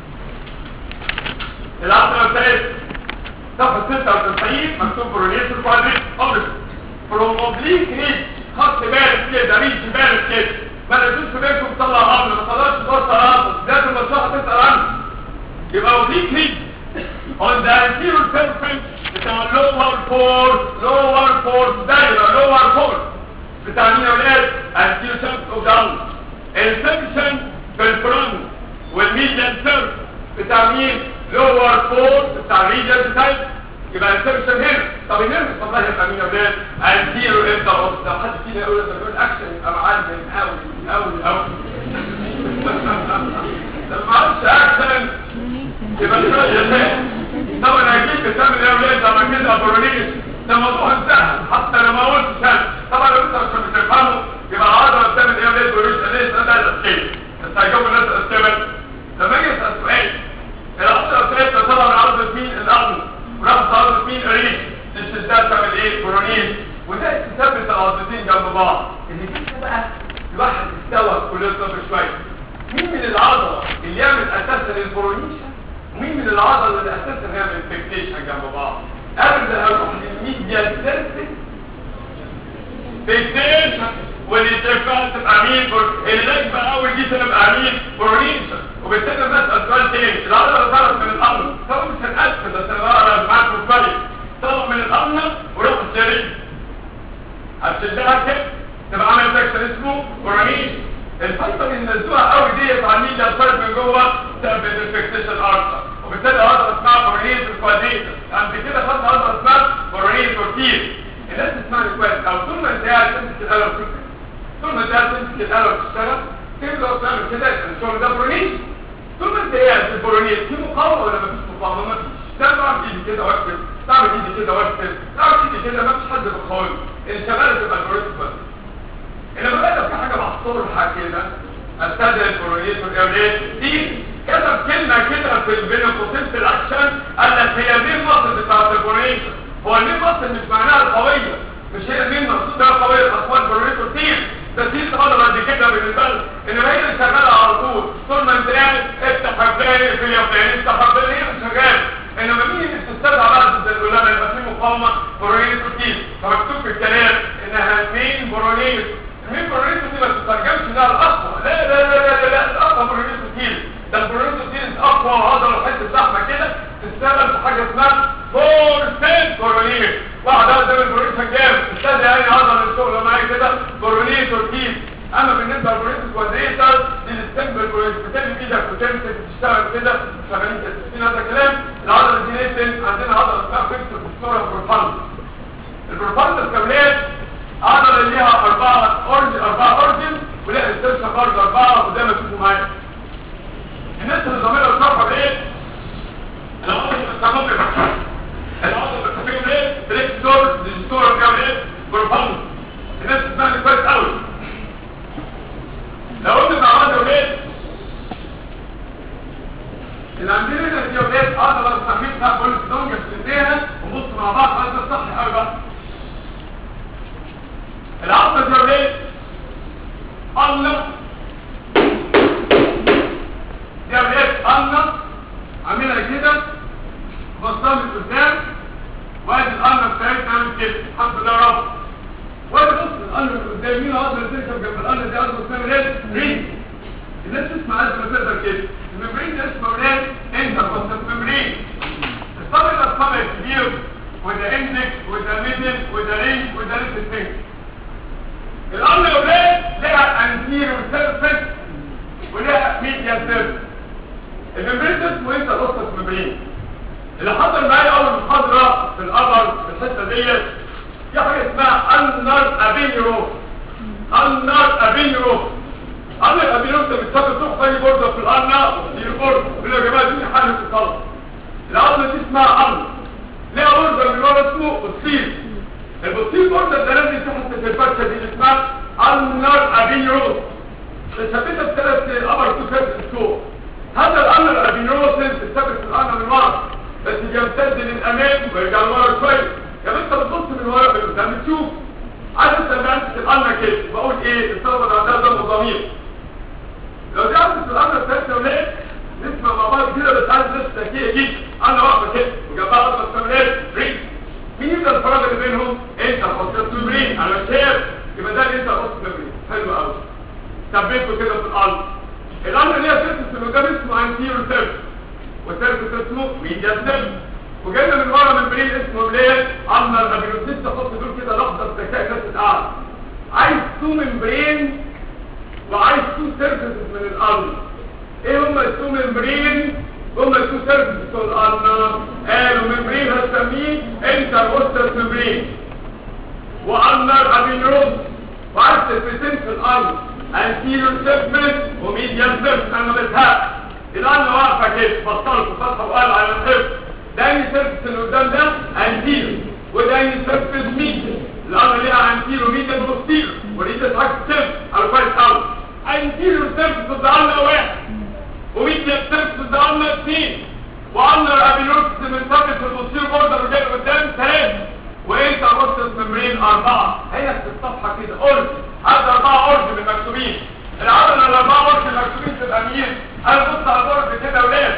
العصر الثالث صفحة 96 مكتوب برونيتور كوادريت أوريجن فروم اوبليك ريد خط بارد كده ريد بارد كده ما نجوش في بيتكم تطلع أمر ما تطلعش توصل أمر ده المصلحة تسأل عنه يبقى اوبليك ريد on the anterior surface بتاع lower four lower four دايرة lower four بتاع مين يا ولاد anterior surface of the arm السكشن في الفرونت والميديان سيرف بتاع مين لور فور بتاع الريجن تايب يبقى السيرفشن هنا طب النيرف طب هيبقى مين يا ولاد انتيرو امتى لو حد فينا يقول لما يقول اكشن يبقى معلم قوي قوي قوي لما عملش اكشن يبقى شويه طبعا اكيد بتعمل يا ولاد لما كده برونيش ده موضوع انتهى حتى لو ما قلتش انا طبعا لو انت عشان بتفهمه يبقى العضله بتعمل ايه يا ولاد برونيش ليه ده ده الاسئله بس هيجاوب الناس الاسئله لما اجي اسال سؤال العضله بتاعتها طبعا من عضله مين الارض وراحت عضله مين الريش الشدات تعمل ايه برونيش وده تثبت العضلتين جنب بعض اللي كده بقى الواحد استوى كل طب شويه مين من العضله اللي يعمل اساسا البرونيشن ومين من العضله اللي اساسا يعمل انفكتيشن جنب بعض ابدا هروح للميديا سيرفيس فيكتيشن واللي ترفع تبقى مين اللي نجمة اول دي تبقى مين برونيشن وبالتالي بسأل سؤال تاني العضلة طلعت من الأرض طبعا مش هنأسف بس انا بقرا معاكم الفرق طلع من الأرض وروح الشريك هتشدها كده تبقى عامل سكشن اسمه برونيشن الفايبر اللي نزلوها قوي ديت على الميديا الفرد من جوه تثبت الفيكتيشن ارثر وبالتالي عضله اسمها برونيتور كوادريتور عند كده خدنا عضله اسمها برونيتور تير الناس تسمعني كويس او طول ما انت قاعد تمسك القلم تكتب طول ما انت قاعد تمسك القلم تشتغل تبدا تعمل كده الشغل ده برونيتور طول ما انت قاعد في البرونيتور في مقاومه ولا مفيش مقاومه مفيش تعمل ايدي كده واكتب تعمل ايدي كده واكتب تعمل ايدي كده مفيش حد بيقاوم الشغاله تبقى البرونيتور بس انما بقى لو في حاجه محصورها كده استدعي البرونيتور اولاد دي كتب كلمه كده في بين قوسين في الاكشن قال لك هي مين مصر بتاعت البرونيتور هو المين مصر مش معناها القويه مش هي مين مقصود بها قويه الاخوان برونيتور تيم بس دي تقدر بعد كده بالنسبه لها انما هي اللي شغاله على طول طول ما انت قاعد افتح فلان في فلان افتح فلان هي اللي شغاله انما مين اللي بتستدعى بقى ضد العلماء يبقى في مقاومه برونيتور تيم فمكتوب في الكلام انها مين برونيتور مين برونيتو دي ما تترجمش انها الاقوى لا لا لا لا لا الاقوى برونيتو دي ده البرونيتو دي اقوى عضله حته زحمه كده تشتغل في حاجه اسمها فورسيت برونيت واحده قدام البرونيتو جاب تستدعي يعني عضله الشغل معايا كده برونيتو دي اما بالنسبه للبرونيتو كوادريتر دي الستمبل برونيتو بتعمل ايدك وتمسك تشتغل كده شغالين كده هذا الكلام العضله دي نيتن عندنا عضله اسمها فيكتور بسطوره بروفاند البروفاند الكاملات عضلة اللي ليها أربعة أورج أربعة أورجن ولها استرشة برضه أربعة وده ما تشوفوا معايا الناس اللي ضميرها الصفحة بإيه؟ العضلة بتستخدم العضلة بتستخدم إيه؟ بريكتور ديجيتور بتعمل إيه؟ بروفاند الناس تسمعني كويس قوي لو قلت مع بعض يا ولاد اللي عندنا هنا دي يا ولاد عضلة بستخدمها بقول لك دونجة في ايديها ونبص مع بعض هذا صح قوي بقى العظمة دي وليه الله دي وليه الله عاملها كده بصها من قدام وادي القلة بتاعتها عامل كده الحمد لله رب وادي بص القلة من قدام مين القلة اللي تركب جنب القلة دي قلة اسمها ولاد ريد الناس تسمع قلة ما تقدر كده الممبرين ده اسمه ولاد الممبرين ده اسمه انت الوسط ممبرين اللي حضر معايا اول محاضره في القمر في الحته ديت في حاجه اسمها النار ابينيرو النار ابينيرو النار ابينيرو انت بتسافر تروح تاني برضه في الارنا وفي البورد يقول يا جماعه دي حاله الطلب العظمه دي اسمها النار ليها برضه من ورا اسمه بصير البصير برضه ده لازم تحط في الفرشه دي اسمها النار ابينيرو ثبتها بثلاث قمر تو فوق هذا الامر الابينوسيس الثابت في الامر من ورا بس بيمتد للامام ويرجع لورا شويه يا انت بتبص من ورا من قدام تشوف عايز انت لما امسك الامر كده بقول ايه الطلبه اللي عندها دم ضمير لو دي عملت الامر الثالثه ولقيت نسمع مع بعض كده بس عايز ناس ذكيه جدا انا واقفه كده وجنبها اصلا التمرينات بريك مين يبدا الفراغ اللي بينهم انت خصيص البرين انا مش شايف يبقى ده اللي انت خصيص البرين حلو قوي ثبته كده في الارض الامر اللي هي سيرفس اللي قدام اسمه انتيرو سيرفس والسيرفس اسمه ميديا سيرفس وجاينا من ورا من بريل اسمه ليه عمل الابيروسيس تحط دول كده لحظه ذكاء الناس القاعده عايز تو ممبرين وعايز تو سيرفس من الارض ايه هم التو ممبرين هم التو سيرفس بتوع الارض قالوا ممبرين هنسميه انتر اوستر ممبرين وعمل ابيروس وعايز سيرفسين في الارض anterior segment وميديال segment انا بزهق الان واقفه كده بطلت فتحه وقال على الحفظ داني سيرفس اللي قدام ده anterior وداني سيرفس ميديال الان ليها anterior ميديال posterior وليها تحك سيرفس على كويس قوي anterior سيرفس قدامنا واحد وميديال سيرفس قدامنا اثنين وعندنا الابيلوكس من ثابت في البوستير بوردر وجاي قدام ثلاثه وانت بصت ممرين اربعه هي في الصفحه كده قلت هذا اربعه اورج من المكتوبين العدد الاربعه اورج المكتوبين تبقى مين انا بص على الدرج كده ولاد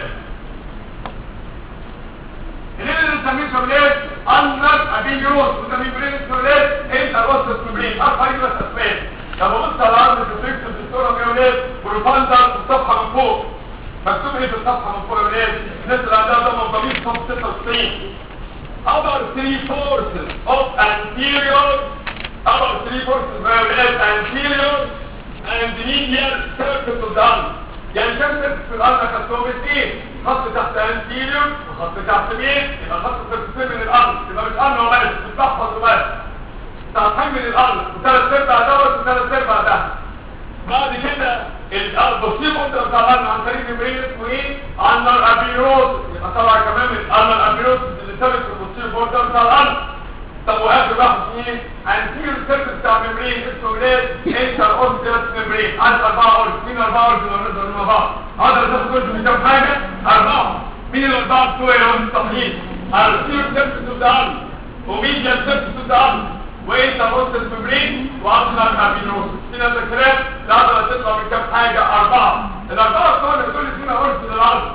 اللي اللي نسميه ولاد انر ابيليوس وسميه برين ولاد انت بصت ممرين اربعه دي بس اسماء لما بص على العدد الدكتور الدكتوره يا ولاد بروفاندر في الصفحه من فوق مكتوب ايه في الصفحه من فوق يا ولاد الناس اللي عندها دم ضمير صف 96 other three forces of anterior other three forces were anterior and medial surface of the arm يعني كم surface في الارض خدتهم اثنين خط تحت anterior وخط تحت مين يبقى خط surface من الارض يبقى مش ارض وبس مش بحفظ وبس سطحين من الارض وثلاث ارباع دوت وثلاث ارباع ده بعد كده البصير انت بتعمل عن طريق المريض اسمه ايه؟ انر ابيروس يبقى طبعا كمان الانر ابيروس اللي ثابت في البصير بوردر بتاع الارض طب واخر واحد مين؟ انتير سيرفس بتاع ممبرين اسمه ولاد انتر اوستيوس ممبرين عندي اربعه اورج مين اربعه اورج اللي نقدر مع بعض؟ اقدر تاخد اورج من كام حاجه؟ اربعه مين الاربعه بتوع اللي هم مستحيل؟ انتير سيرفس بتاع الارض وميديال سيرفس بتاع الارض وانت بص الممبرين وعضلة الابينوس هنا الكلام العضلة تطلع من كام حاجة اربعة الاربعة الصور اللي بتقول لي هنا من الارض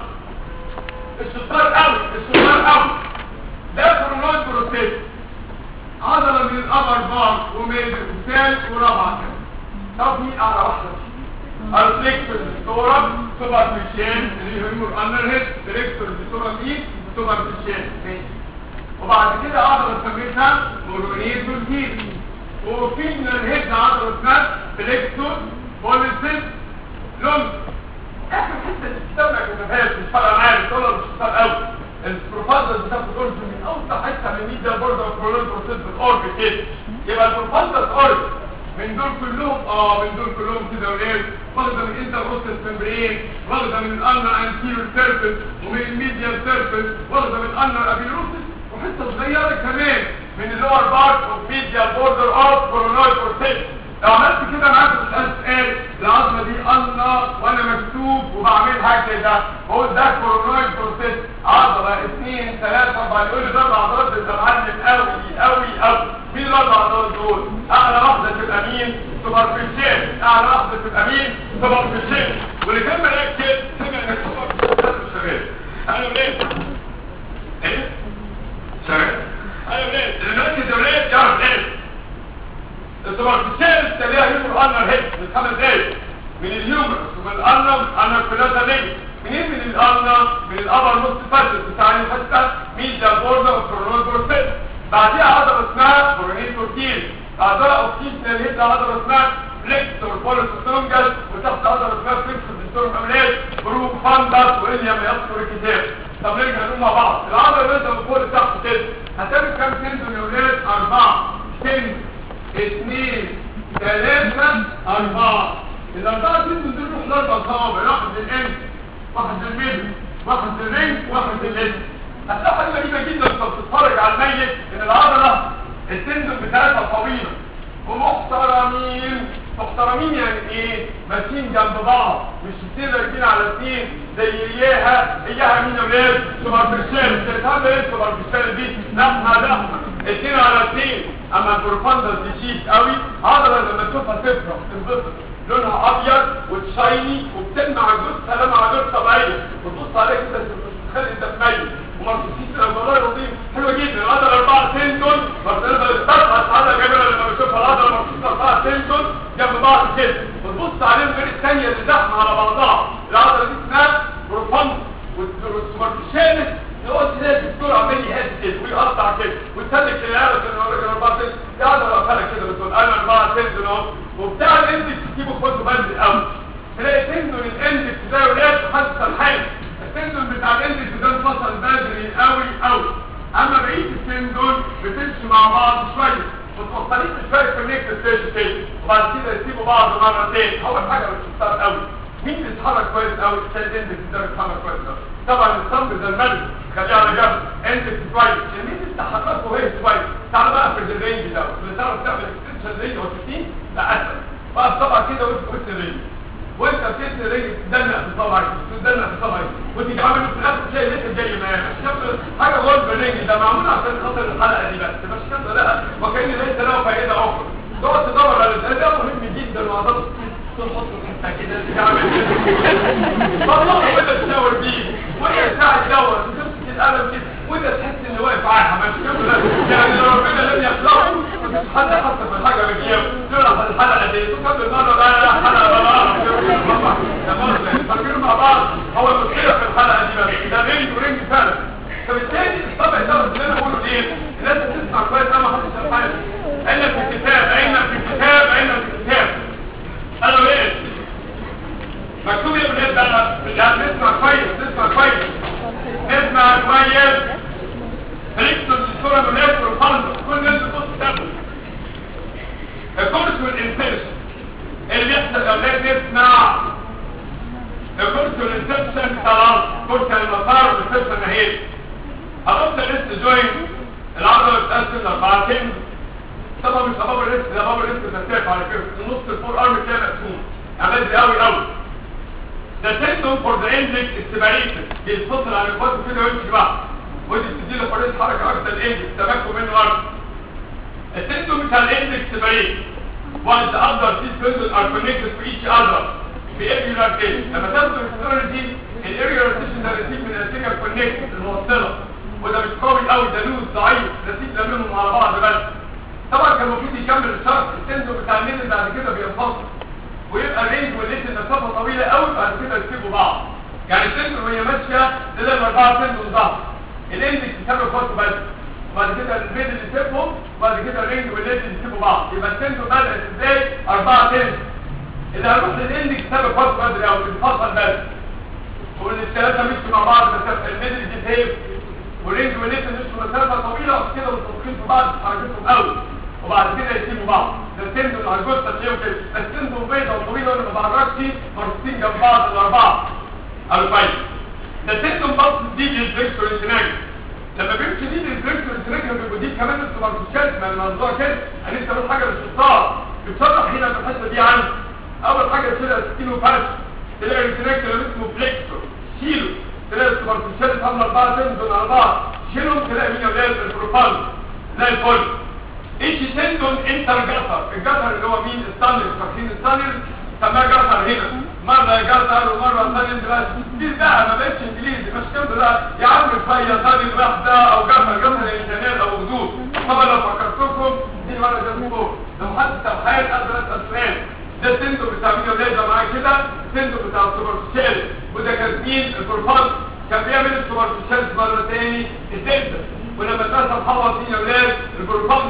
الشطار قوي الشطار قوي ده كورونويد بروستيت عضلة من الابر بار وميد وثالث ورابعة كده طب مين اعلى واحدة الفليكسور الصورة سوبر فيشين اللي هو الانر هيد فليكسور الصورة دي سوبر فيشين ماشي وبعد كده عضلة سميتها مورونيت والجيل وفي من الهيد عضلة اسمها فليكسور بوليسيس لوم اخر حتة تستمع كتبهاش مش فارقة معايا مش ولا مش فارقة قوي البروفاندر بتاخد اورج من اوسع حتة من ميديا بورد اوف كولون بروسيس بالاورج كده يبقى البروفاندر اورج من دول كلهم اه من دول كلهم كده ولاد واخده من انتر اوستس ممبرين واخده من الانر انتيريور سيرفيس ومن الميديال سيرفيس واخده من الانر ابيلوسيس وحته صغيره كمان من اللور بارت اوف ميديال بوردر اوف كورونويد بروسيس لو عملت كده معاك الاسئله سؤال العظمه دي الله وانا مكتوب وبعملها كده بقول ده كورونويد بروسيس عضله اثنين ثلاثه اربعه يقول لي ده عضلات انت معلم قوي قوي قوي مين الاربع عضلات دول؟ اعلى واحده تبقى مين؟ سوبرفيشال اعلى واحده تبقى مين؟ سوبرفيشال واللي كان مركز سمع انك سوبرفيشال شغال انا ولاد ايه؟ شغال انا ولاد اللي مركز يا ولاد يعرف ايه؟ السوبرفيشال تلاقيها يوم الانر هيد من خمس دقايق من الهيومرس ومن الانر انر فيلاتا ليج منين من الانر من الابر نص فاسد بتاع الحته ميديا بوردر والكورونال بروسيس بعديها عضله اسمها كورونيتور كيل عضله اوكسيجن الهيد عضله اسمها فليكسور بوليسوسونجس وتحت عضله اسمها فليكسور دكتور اولاد بروك فاندس واللي ما يذكر الكتاب طب نرجع نقول مع بعض العضله اللي انت من فوق لتحت كده هتعمل كام تندون يا ولاد اربعه تندون اثنين ثلاثه اربعه الاربعه تندون دول يروحوا لاربع صوابع واحد للانف واحد للميدل واحد للرنج واحد للاسم هتلاقي حاجه غريبه جدا لما بتتفرج على الميت ان العضله التندون بتاعتها طويله ومحترمين محترمين يعني ايه ماشيين جنب بعض مش اثنين راكبين على اثنين زي اياها اياها مين يا ولاد سوبرفيشال بتفهم ايه السوبرفيشال دي لحمه لحمه اثنين على اثنين اما البروفاندر دي شيك قوي عضله لما تشوفها تفرح تنبسط لونها ابيض وتشايني وبتلمع جثه لمعه غير طبيعيه وتبص عليها كده تخلي انت ميت ومرسوسين والله العظيم حلوه جدا العضله اربعه سنتون مرتبه بتطلع عضله جميله لما بشوفها العضله مرسوسه اربعه سنتون جنب بعض كده وتبص عليهم غير الثانيه اللي زحمه على بعضها العضله دي اسمها بروفاند والسوبرفيشالس يقعد تلاقي الدكتور عمال يهز كده ويقطع كده ويسلك العيال كده يقول لك اربعه سنتون دي عضله قفلها كده بتقول انا اربعه سنتون اهو وبتاع الاندكس تجيبه خده بند قوي تلاقي تندون الاندكس ده يا ولاد حاسه الحاجه التندون بتاع الاندكس ده انفصل بدري قوي قوي اما بقيه التندون بتمشي مع بعض شويه متوصلين بشويه كونكت ستيج كده وبعد كده يسيبوا بعض مرتين اول حاجه بتشتغل قوي مين بيتحرك كويس قوي الثاني الاندكس ده بيتحرك كويس قوي طبعا الصمب ده الملك خليه على جنب اندكس كويس مين اللي تحركه هي كويس تعال بقى في الرينج ده اللي تعرف تعمل اكستنشن رينج او 60 لا اسهل بقى طبعا كده وانت وانت رينج وانت بتسن رجل تدلع في صبعك تدلع في صبعك وانت عامل في الاخر تلاقي لسه جاي معاك حاجه غلط بالرجل ده معمول عشان خاطر الحلقه دي بس مش كده لا وكان ليس له فائده اخرى تقعد تدور على ده ده مهم جدا وعضلات تحط حته كده تعمل والله وانت تشاور بيه وهي ساعه تدور تمسك القلم كده وانت تحس ان واقف عاهه مش كده يعني لو ربنا لم يخلقه مفيش حد حتى في الحاجه بكيف تقرا الحلقه دي تكمل مره بقى حلقه بقى فاكرين مع بعض هو المشكله في الحلقه دي بس ده رينج ورينج فعلا فبالتالي الطبع ده اللي انا بقوله ايه الناس تسمع كويس انا ما حدش الحاجه اين في الكتاب اين في الكتاب اين في الكتاب انا ايه مكتوب يا ولاد بقى لا نسمع كويس نسمع كويس نسمع كويس ريكتور الصوره من ريكتور الخلق كل الناس بتبص تاخد الكورس والانسيرشن اللي بيحصل يا ولاد نسمع الكورس والانسيرشن خلاص كورس المسار والانسيرشن نهيت هنبدا لسه جوين العضله بتقسم لاربعتين طبعا مش بابا الريست ده بابا الريست مسافه على فكره النص الفور ارم كده مقسوم عمال بدري قوي قوي ده تندون فور ذا اندكس استباريشن بيتفصل عن اخواته كده ويمشي بقى ودي بتدي له حريه حركه اكتر الاندكس تمكن منه اكتر التندون بتاع الاندكس استباريشن وانت اقدر في تندون ار كونكتد في ايتش اذر بإيريولار تيشن لما تاخد الهيستوريتي الإيريولار تيشن ده ريسيف من الانتيجر كونكتد الموصله وده مش قوي قوي ده لوز ضعيف ريسيف ده منهم على بعض بس طبعا كان المفروض يكمل الشرط التندون بتاع النيل بعد كده بينفصل ويبقى الرينج والليت المسافه طويله قوي بعد كده يسيبوا بعض يعني التندون وهي ماشيه تلاقي اربعه تندون ظهر الاندكس يسمى فوق بس وبعد كده البيض اللي يسيبهم وبعد كده الرينج والليت يسيبوا بعض يبقى التندون بدات ازاي اربعه تندون اللي هنروح للاندكس سبب فوق بدري او انفصل بس والثلاثه مشوا مع بعض مسافه الميدل دي تيب والرينج والليت مشوا مسافه طويله وبعد كده متفقين في بعض حركتهم قوي وبعد كده يسيبوا بعض ده التندون على الجثه تلاقيهم كده التندون بيضه وطويله وانا ما بعرفش مرصين جنب بعض الاربعه قالوا كويس ده التندون بص دي للفيكتور انتناج لما بيمشي دي للفيكتور انتناج بيبقى دي كمان السوبرفيشال ما الموضوع كده انا لسه بقول حاجه للشطار بتصرح هنا في الحته دي عندي اول حاجه تشيلها ستيلو باش تلاقي الانتناج اللي اسمه فليكسور شيله تلاقي السوبرفيشال عامله اربعه تندون على بعض شيلهم تلاقي مين يا ولاد البروفاند زي الفل ايش تندون انتر جسر الجسر اللي هو مين الستانلس فاكرين الستانلس سماه جسر هنا مرة جسر ومرة ستانلس بس دي بقى ما بقتش انجليزي مش كده لا يا عم شوية ستانلس واحدة او جسر جسر الانترنت او وجود طبعا لو فكرتكم دي مرة جسر فوق لو حد توحيد ادرس اسنان ده التندو بتاع مين ولاد معايا كده التندو بتاع السوبرفيشال وده كان مين البروفان كان بيعمل السوبرفيشال مرة تاني الدلتا ولما اتقسم حوض مين يا ولاد البروفان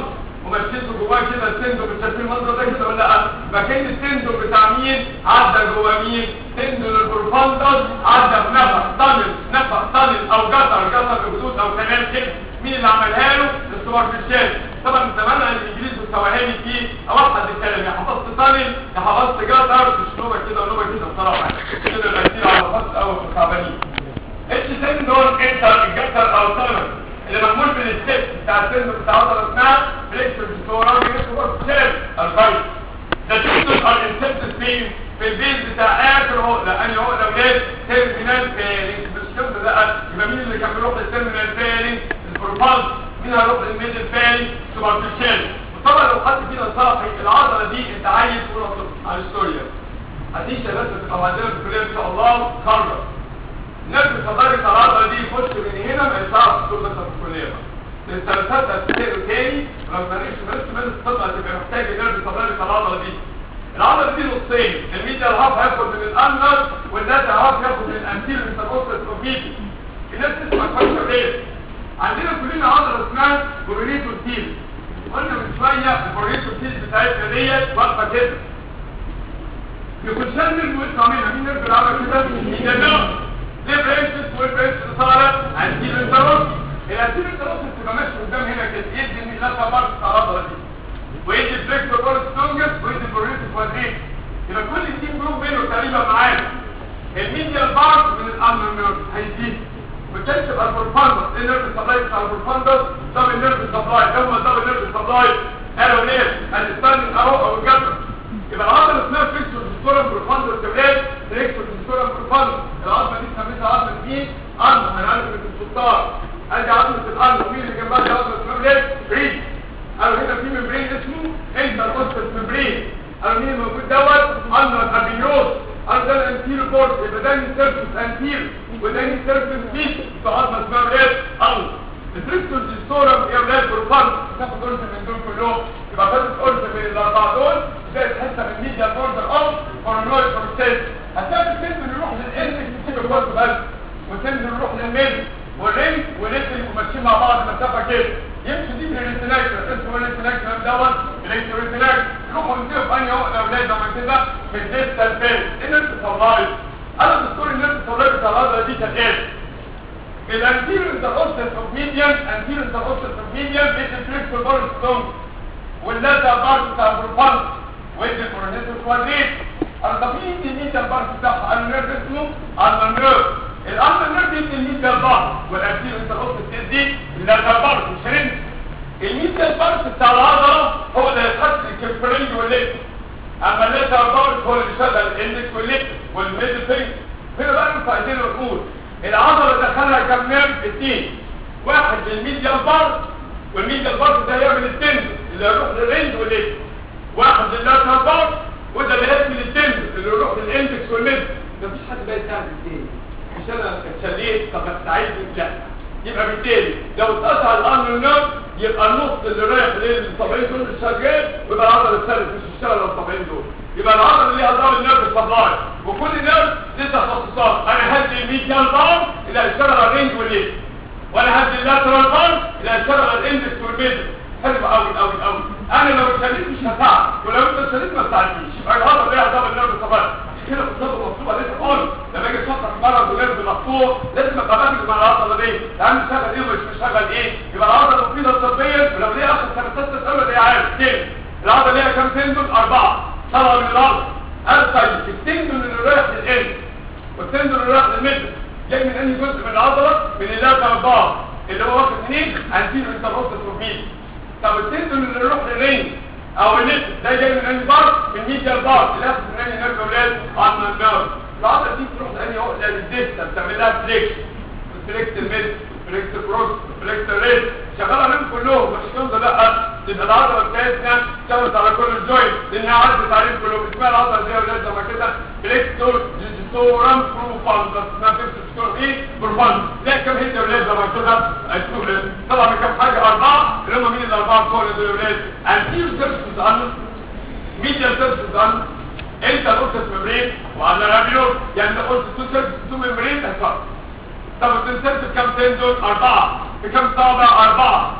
ومشيته جواه كده التندو بتشوفين المنظر ده كده ولا لا مكان التندو بتاع مين عدى جوه مين تندو البروفاندس عدى في نفق طنل نفق طنل او جزر جزر بخدود او كلام كده مين اللي عملها له السوبرفيشال طبعا زمان الانجليزي والسواهلي فيه اوحد الكلام يا حفظت طنل يا حفظت جزر مش نوبه كده ونوبه كده بصراحه كده الاسئله على فصل اول في التعبانين اتش تندون انتر الجزر او طنل اللي معمول بالستيب بتاع السن بتاع عضله اسمها فليكسور ديستورا سيل الفايت ده تندون ار انسبت فين في البيز بتاع اخر عقله انهي عقله ولاد تيرمينال فيلينج بالشكل ده يبقى مين اللي كان بيروح للتيرمينال فيلينج البروفانس مين هيروح للميدل فيلينج سوبرفيشال وطبعا لو حد فينا صاحي العضله دي انت عايز تقول على الستوريا هديك يا بس او عندنا في الكليه ان شاء الله خرج نفس صدارة العضلة دي يخش من هنا ما ينفعش تدخل مثلا في الكلية بقى الثلاثات هتتسألوا تاني لما نمشي بس بس الطبقة تبقى محتاج نرد صدارة العضلة دي العضلة دي نصين الميديا الهاف هياخد من الأنر والناس الهاف ياخد من الأنتير من تنقص البروفيتي الناس تسمع كويس ليه عندنا كلنا عضلة اسمها كورونيتو تيل قلنا من شوية الكورونيتو تيل بتاعتنا ديت واقفة كده يكون شامل ويطلع منها مين نرجع العضلة كده؟ مين ده ليه برانشز والبرانشز صالة عندي الانتروس الانتير انتروس بتبقى ماشي قدام هنا كده يدي ان لا بارت بتاع العضله دي ويدي الفليكسور بارت ستونجس ويدي البرونيتس كوادريت يبقى كل التيم جروب بينه تقريبا معانا الميديال بارت من الامر نيرف هيدي وبالتالي تبقى البروفاندس النيرف سبلاي بتاع البروفاندس دبل نيرف سبلاي هو الدبل نيرف سبلاي قالوا ليه الستاندنج اهو او الجسر يبقى العضله اسمها فليكسور ديستورم بروفاندس كمان فليكسور ديستورم بروفاندس العظمه دي سميتها عظمه مين؟ عظمه من عظمه السلطان ادي عظمه القلب ومين اللي جنبها دي عظمه اسمها ايه؟ بريد قالوا هنا في ممبرين اسمه انتر اوستس ممبرين قالوا مين الموجود دوت؟ اندر ابيوس قالوا ده الانتير بورد يبقى ده سيرفيس انتير وده سيرفيس بيت يبقى عظمه اسمها ايه؟ قلب الفليكسور ديستورم يا ولاد بروفاندس تاخد قرص من دول كلهم يبقى خدت قرص من الاربعه دول زائد حته من ميديا بوردر اوف كورونويد بروسيس هتلاقي السن نروح للإنس نسيب الوقت بس وسن نروح للميل والرينج ونسل وماشيين مع بعض مسافة كده يمشي دي من الريتناكتر اسمه الريتناكتر دوت الريتناكتر الريتناكتر يروحوا ينتهوا في انهي عقله اولاد لما كده في الديستال فيل النرس سبلاي انا دكتور النرس سبلاي بتاع العضله دي كانت ايه؟ الانتيريور انتروستس اوف ميديان انتيريور انتروستس اوف ميديان بيت الفليكسور بار ستون واللاتا بار بتاع البروفانس ويدي الكورونيتور كوادريت الطبيعي دي الميتا البارت بتاعها النيرف اسمه النيرف الالفا نيرف دي الميتا البارت والانتير انتروست دي اللاتر بارت مش هننسى الميتا البارت بتاع العضله هو اللي هيتحط الكفرنج والليت اما اللاتر بارت هو اللي بيشغل الاندكس والليت والميدل فينج هنا بقى انتوا عايزين نقول العضله دخلها كام نيرف اثنين واحد للميديا البارت والميديا البارت ده يعمل التند اللي هيروح للرينج والليت واحد للاتر بارت وده اللي هيكمل التندس اللي يروح للاندكس والميد مفيش حد بقى يساعد التاني مش انا اتشليت طب استعيد لا يبقى بالتالي لو اتقطع الامر النوم يبقى النص اللي رايح للطبيعين دول مش شغال ويبقى العضله الثالث مش هتشتغل الطبيعين دول يبقى العضله اللي ليها دبل نيرف سبلاي وكل نيرف ليه تخصصات انا هدي الميديال بار اللي هيشتغل على الرينج والليد وانا هدي اللاترال بار اللي هيشتغل على الاندكس والميدل حلو قوي قوي قوي انا لو اتشاليت مش هساعد ولو انت اتشاليت ما تساعدنيش يبقى الهضم ليها دبل نيرف سبلاي كده بالظبط مكتوبه لازم اقول لما اجي اشرح مرض ونيرف مقطوع لازم ابقى باخد مع العضله دي اهم شغل ايه ومش مشغل ايه يبقى العضله مفيده طبيا ولو ليها اخر سنتين تسأله دي عارف كده العضله ليها كام تندون اربعه طلعوا من الارض ارسل التندون اللي رايح للقلب والتندون اللي رايح للمدر جاي من انهي جزء من العضله من اللاتر اربعه اللي هو واخد اثنين انتيرو انتروستس بروفيل طب التندون اللي يروح للرينج او الليت ده جاي من انهي بار من ميديال بار اللي ياخد من انهي نيرف اولاد عن النيرف العضله دي تروح لانهي عقله للديستا بتعمل لها فليكس فليكس الميد فليكس بروس فليكس ريد شغاله منهم كلهم مش كده لا تبقى العضله بتاعتنا اشتغلت على كل الجوينت لانها عدت عليهم كلهم اسمها العضله دي يا اولاد لما كده فليكسور جيجيتورم بروفاندس اسمها فليكسور ايه بروفاندس لا كم هيد يا اولاد لما كده هتشوف طبعا كم حاجه اربعه اللي هم مين الاربعه بتوع دول يا اولاد انتيرو سيرفيس ان ميديال سيرفيس ان انت الاوسس ممبرين وعلى رابيلوس يعني ده قلت تو سيرفيس تو ممبرين هتفرق طب التنسلت بكم تندون اربعه بكم صابع اربعه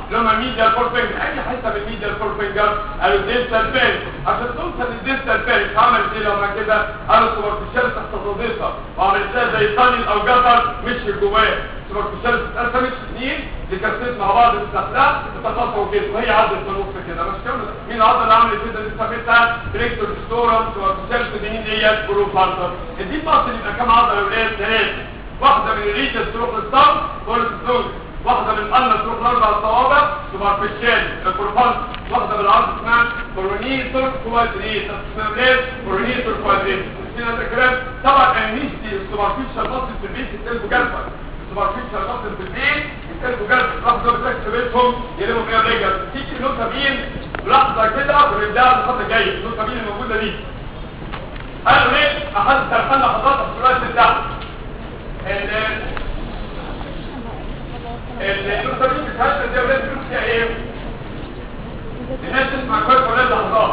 اللي هم الميديال فور فينجر اي حته من الميديال فور فينجر قالوا ديستال بين عشان توصل للديستال بين عملت ايه لما كده قالوا سوبرفيشال تحت تضيفها وعملت لها زي طنل او جدر مش جواه سوبرفيشال اتقسمت اثنين دي كانت مع بعض الاستخلاء تتفاصلوا كده وهي عدت في النص كده مش كده مين العضله اللي عملت كده اللي سميتها بريكتور ستورم سوبرفيشال دي ديت بروفانتر دي مصر يبقى كام عضله يا ولاد ثلاثه واحده من الريجس تروح للصم كورتيزون واحده من القلب تروح لاربع صوابع سوبرفيشال البروفانتر واحده بالعرض اسمها كورونيتور كوادريت اسمها ايه كورونيتور كوادريت هنا ده كلام طبعا امنيستي السوبرفيشال مصر في البيت يتقلبوا جلفه السوبرفيشال مصر في البيت يتقلبوا جلفه لحظه بتكتب بيتهم يلموا فيها رجل تيجي النقطه مين لحظه كده ونبداها الخطه الجايه النقطه مين الموجوده دي قالوا ايه احد ترحلنا حضرتك في الوقت بتاعه النقطه دي بتهشر دي ولاد بيقولوا فيها ايه الناس تسمع كويس ولاد لحظات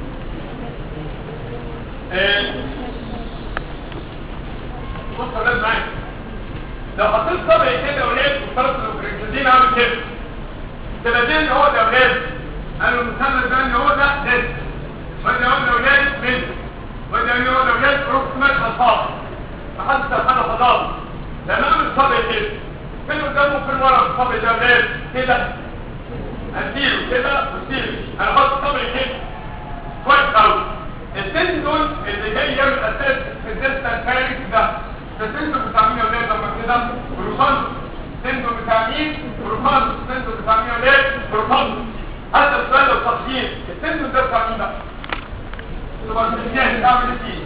بص يا ولاد معايا لو حطيت صبعي كده يا ولاد وفرص الاوكريكسدين عامل كده الثلاثين هو ده يا ولاد قالوا المثلث ده ان هو ده ديس وده هو ده ولاد من وده هو ده ولاد بروكسيمال اصابع محدش سبحانه فضل لما اعمل صبعي كده فين قدامه فين ورا الصبع ده ولاد كده اديله كده واديله انا بحط صبعي كده كويس قوي التندون اللي جاي يعمل اساس في الدلتا الفارغ ده التندون بتاع مين يا ولاد لما كده بروفانس التندون بتاع مين بروفانس التندون بتاع مين يا ولاد بروفانس هذا السؤال لو تقييم التندون ده بتاع مين بقى تبقى الجهاز اعمل ايه فيه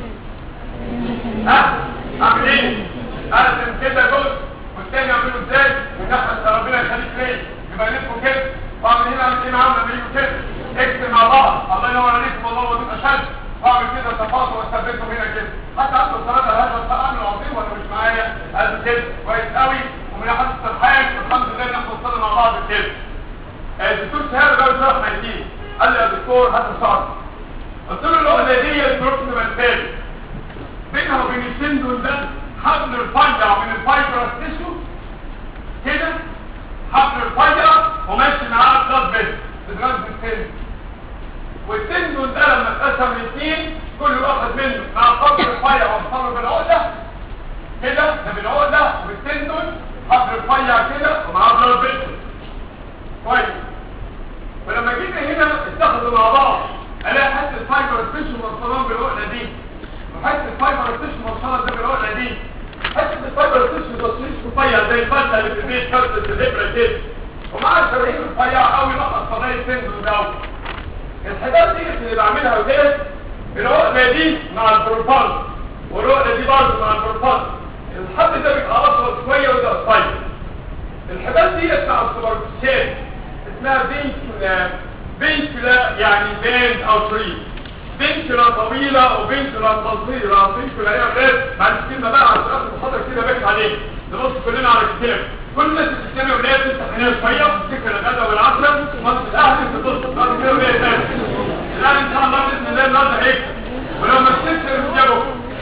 ها اعمل ايه ارسم كده جزء والتاني اعمله ازاي من ناحيه ربنا يخليك ليه يبقى نفسه كده واعمل هنا اعمل ايه معاهم لما يجوا كده اكتب مع بعض الله ينور عليكم والله ودود اشد واعمل كده تفاصل واثبتهم هنا كده حتى عنده الصلاه هذا الطعام العظيم ولا مش معايا قال كده كويس قوي ومن حد السرحان والحمد لله ان احنا وصلنا مع بعض كده الدكتور شهاب بقى شرح ميتين قال لي يا دكتور هات الشرح قلت له العقده دي البروكسيمال فيل بينها وبين التندون ده حبل رفيع من الفايبرس تيشو كده حبل رفيع وماشي معاه بلاد بيت بلاد بيت والتندون ده لما اتقسم لاثنين كل واحد منه مع قبر رفيع وصله بالعقده كده ده بالعقده وبالتندون حبل رفيع كده ومعاه بلاد بيت كويس ولما جينا هنا اتخذوا مع بعض الاقي حته الفايبر تيشو موصلان بالعقده دي وحته الفايبر تيشو موصله ده بالعقده دي حته الفايبر تيشو تصوير رفيع زي الفته اللي في البيت فرده الابره كده ومعاه شرايين رفيعه قوي نقص قضايا التندون ده الحاجات دي اللي بعملها وكده العقده دي مع البروفان والعقده دي برضه مع البروفان الحد ده بيبقى اطول شويه وده قصير الحاجات دي بتاع السوبرفيشال اسمها بينكولا بينكولا يعني بين او تري بينكولا طويله وبينكولا قصيره بينكولا هي ولاد معلش كلمه بقى عشان اخد محاضره كده بك عليه نبص كلنا على الكتاب كل الناس اللي بتتكلم ولاد تفتح عينيها شويه تفتكر الغدا والعشاء مصر الاهلي تبص بعد كده ولاد تاني الان ان شاء الله باذن الله النهارده هيكسب ولو ما كسبش نجيبه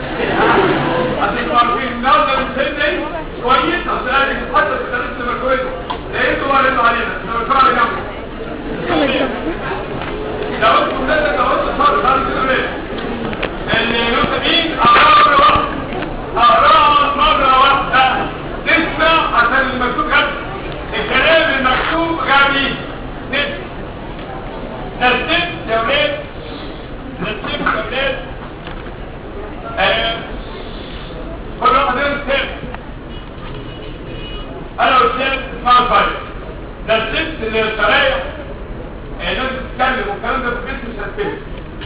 هتبقوا عارفين النهارده بنسلم كويس عشان اهلي تتحدث في تاريخ المركوزه لقيته هو اللي علينا لو الفرع اللي جنبه لو انتم لازم لو انتم صار صار كده ليه النقطه دي اقراها واحده اقراها مره واحده نسمع عشان المكتوب غبي الكلام المكتوب غبي نسمع نسمع يا ولاد نسمع يا ولاد كل واحد ينسمع انا قلت اسمع الفايل ده الست اللي الشرايح الناس بتتكلم والكلام ده في البيت مش هتفهم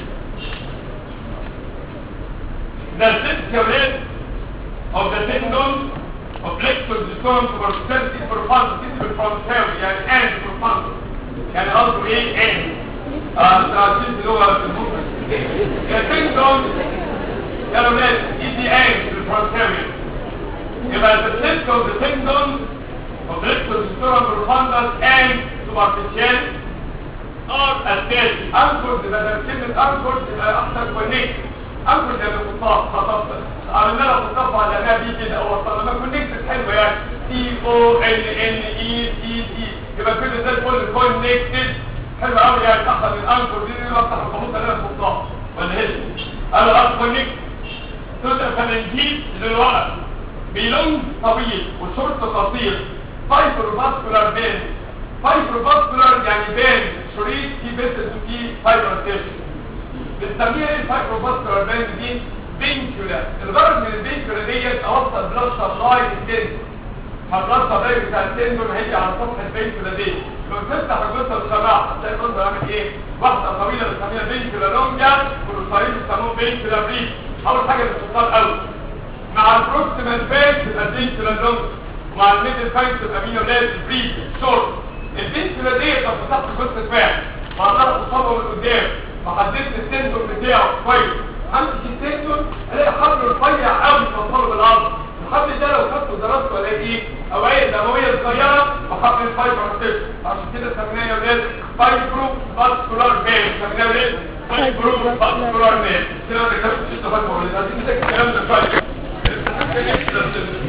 ده الست كمان of the tendon of flexor distal superficiality profound كده بالفرنساوي يعني and profound يعني قصده ايه and اه تعرفين اللي هو في المخ التندون يا ولاد دي and بالفرنساوي يبقى the set of the tendon of flexor distal profound and superficial ار الثاني انكر بدل كلمة انكر تبقى احسن كونكت انكر يعني خطاف خطاف عملنا لها خطاف على ما بي كده او وصلنا ما كونكت حلوه يعني سي او ان ان اي تي تي يبقى كل زي الفل كونكتد حلو قوي يعني تاخد الانكر دي اللي بفتح الخطوط اللي انا بحطها ولا هي قالوا الانكر كونكت تبدا فالانجيل للورق بيلون طويل وشورت قصير فايبر فاسكولار بين فايبر فاسكولار يعني بين شريط في بيسز وفي فايبر تيشن بنسميها ايه الفايبر فاسكولار بين دي بينكولا الغرض من البينكولا ديت اوصل بلاد سبلاي للتندون فالبلاد سبلاي بتاع التندون هيجي على سطح البينكولا دي لو تفتح الجثه السماع هتلاقي المنظر عامل ايه واحده طويله بنسميها بينكولا لونجا والقصيرين بيسموه بينكولا بريف اول حاجه الاتصال قوي مع البروكسيمال فيس تبقى البينكولا لونجا ومع الميدل فيس تبقى مينو لازم بريف شورت البينكولا ديت لو فتحت الجثه فعلا ما اقدرش اصابه من قدام فحددت التندون بتاعه كويس امسك التندون الاقي حبل رفيع قوي توصله بالارض الحبل ده لو خدته درسته الاقي ايه اوعيه دمويه صغيره وحبل الفايبر تيشن عشان كده سميناه يا ولاد فايبرو فاسكولار بين سميناه ولاد فايبرو فاسكولار بين كده انا كتبت 6 فايبر ولاد عايزين نذاكر الكلام ده كويس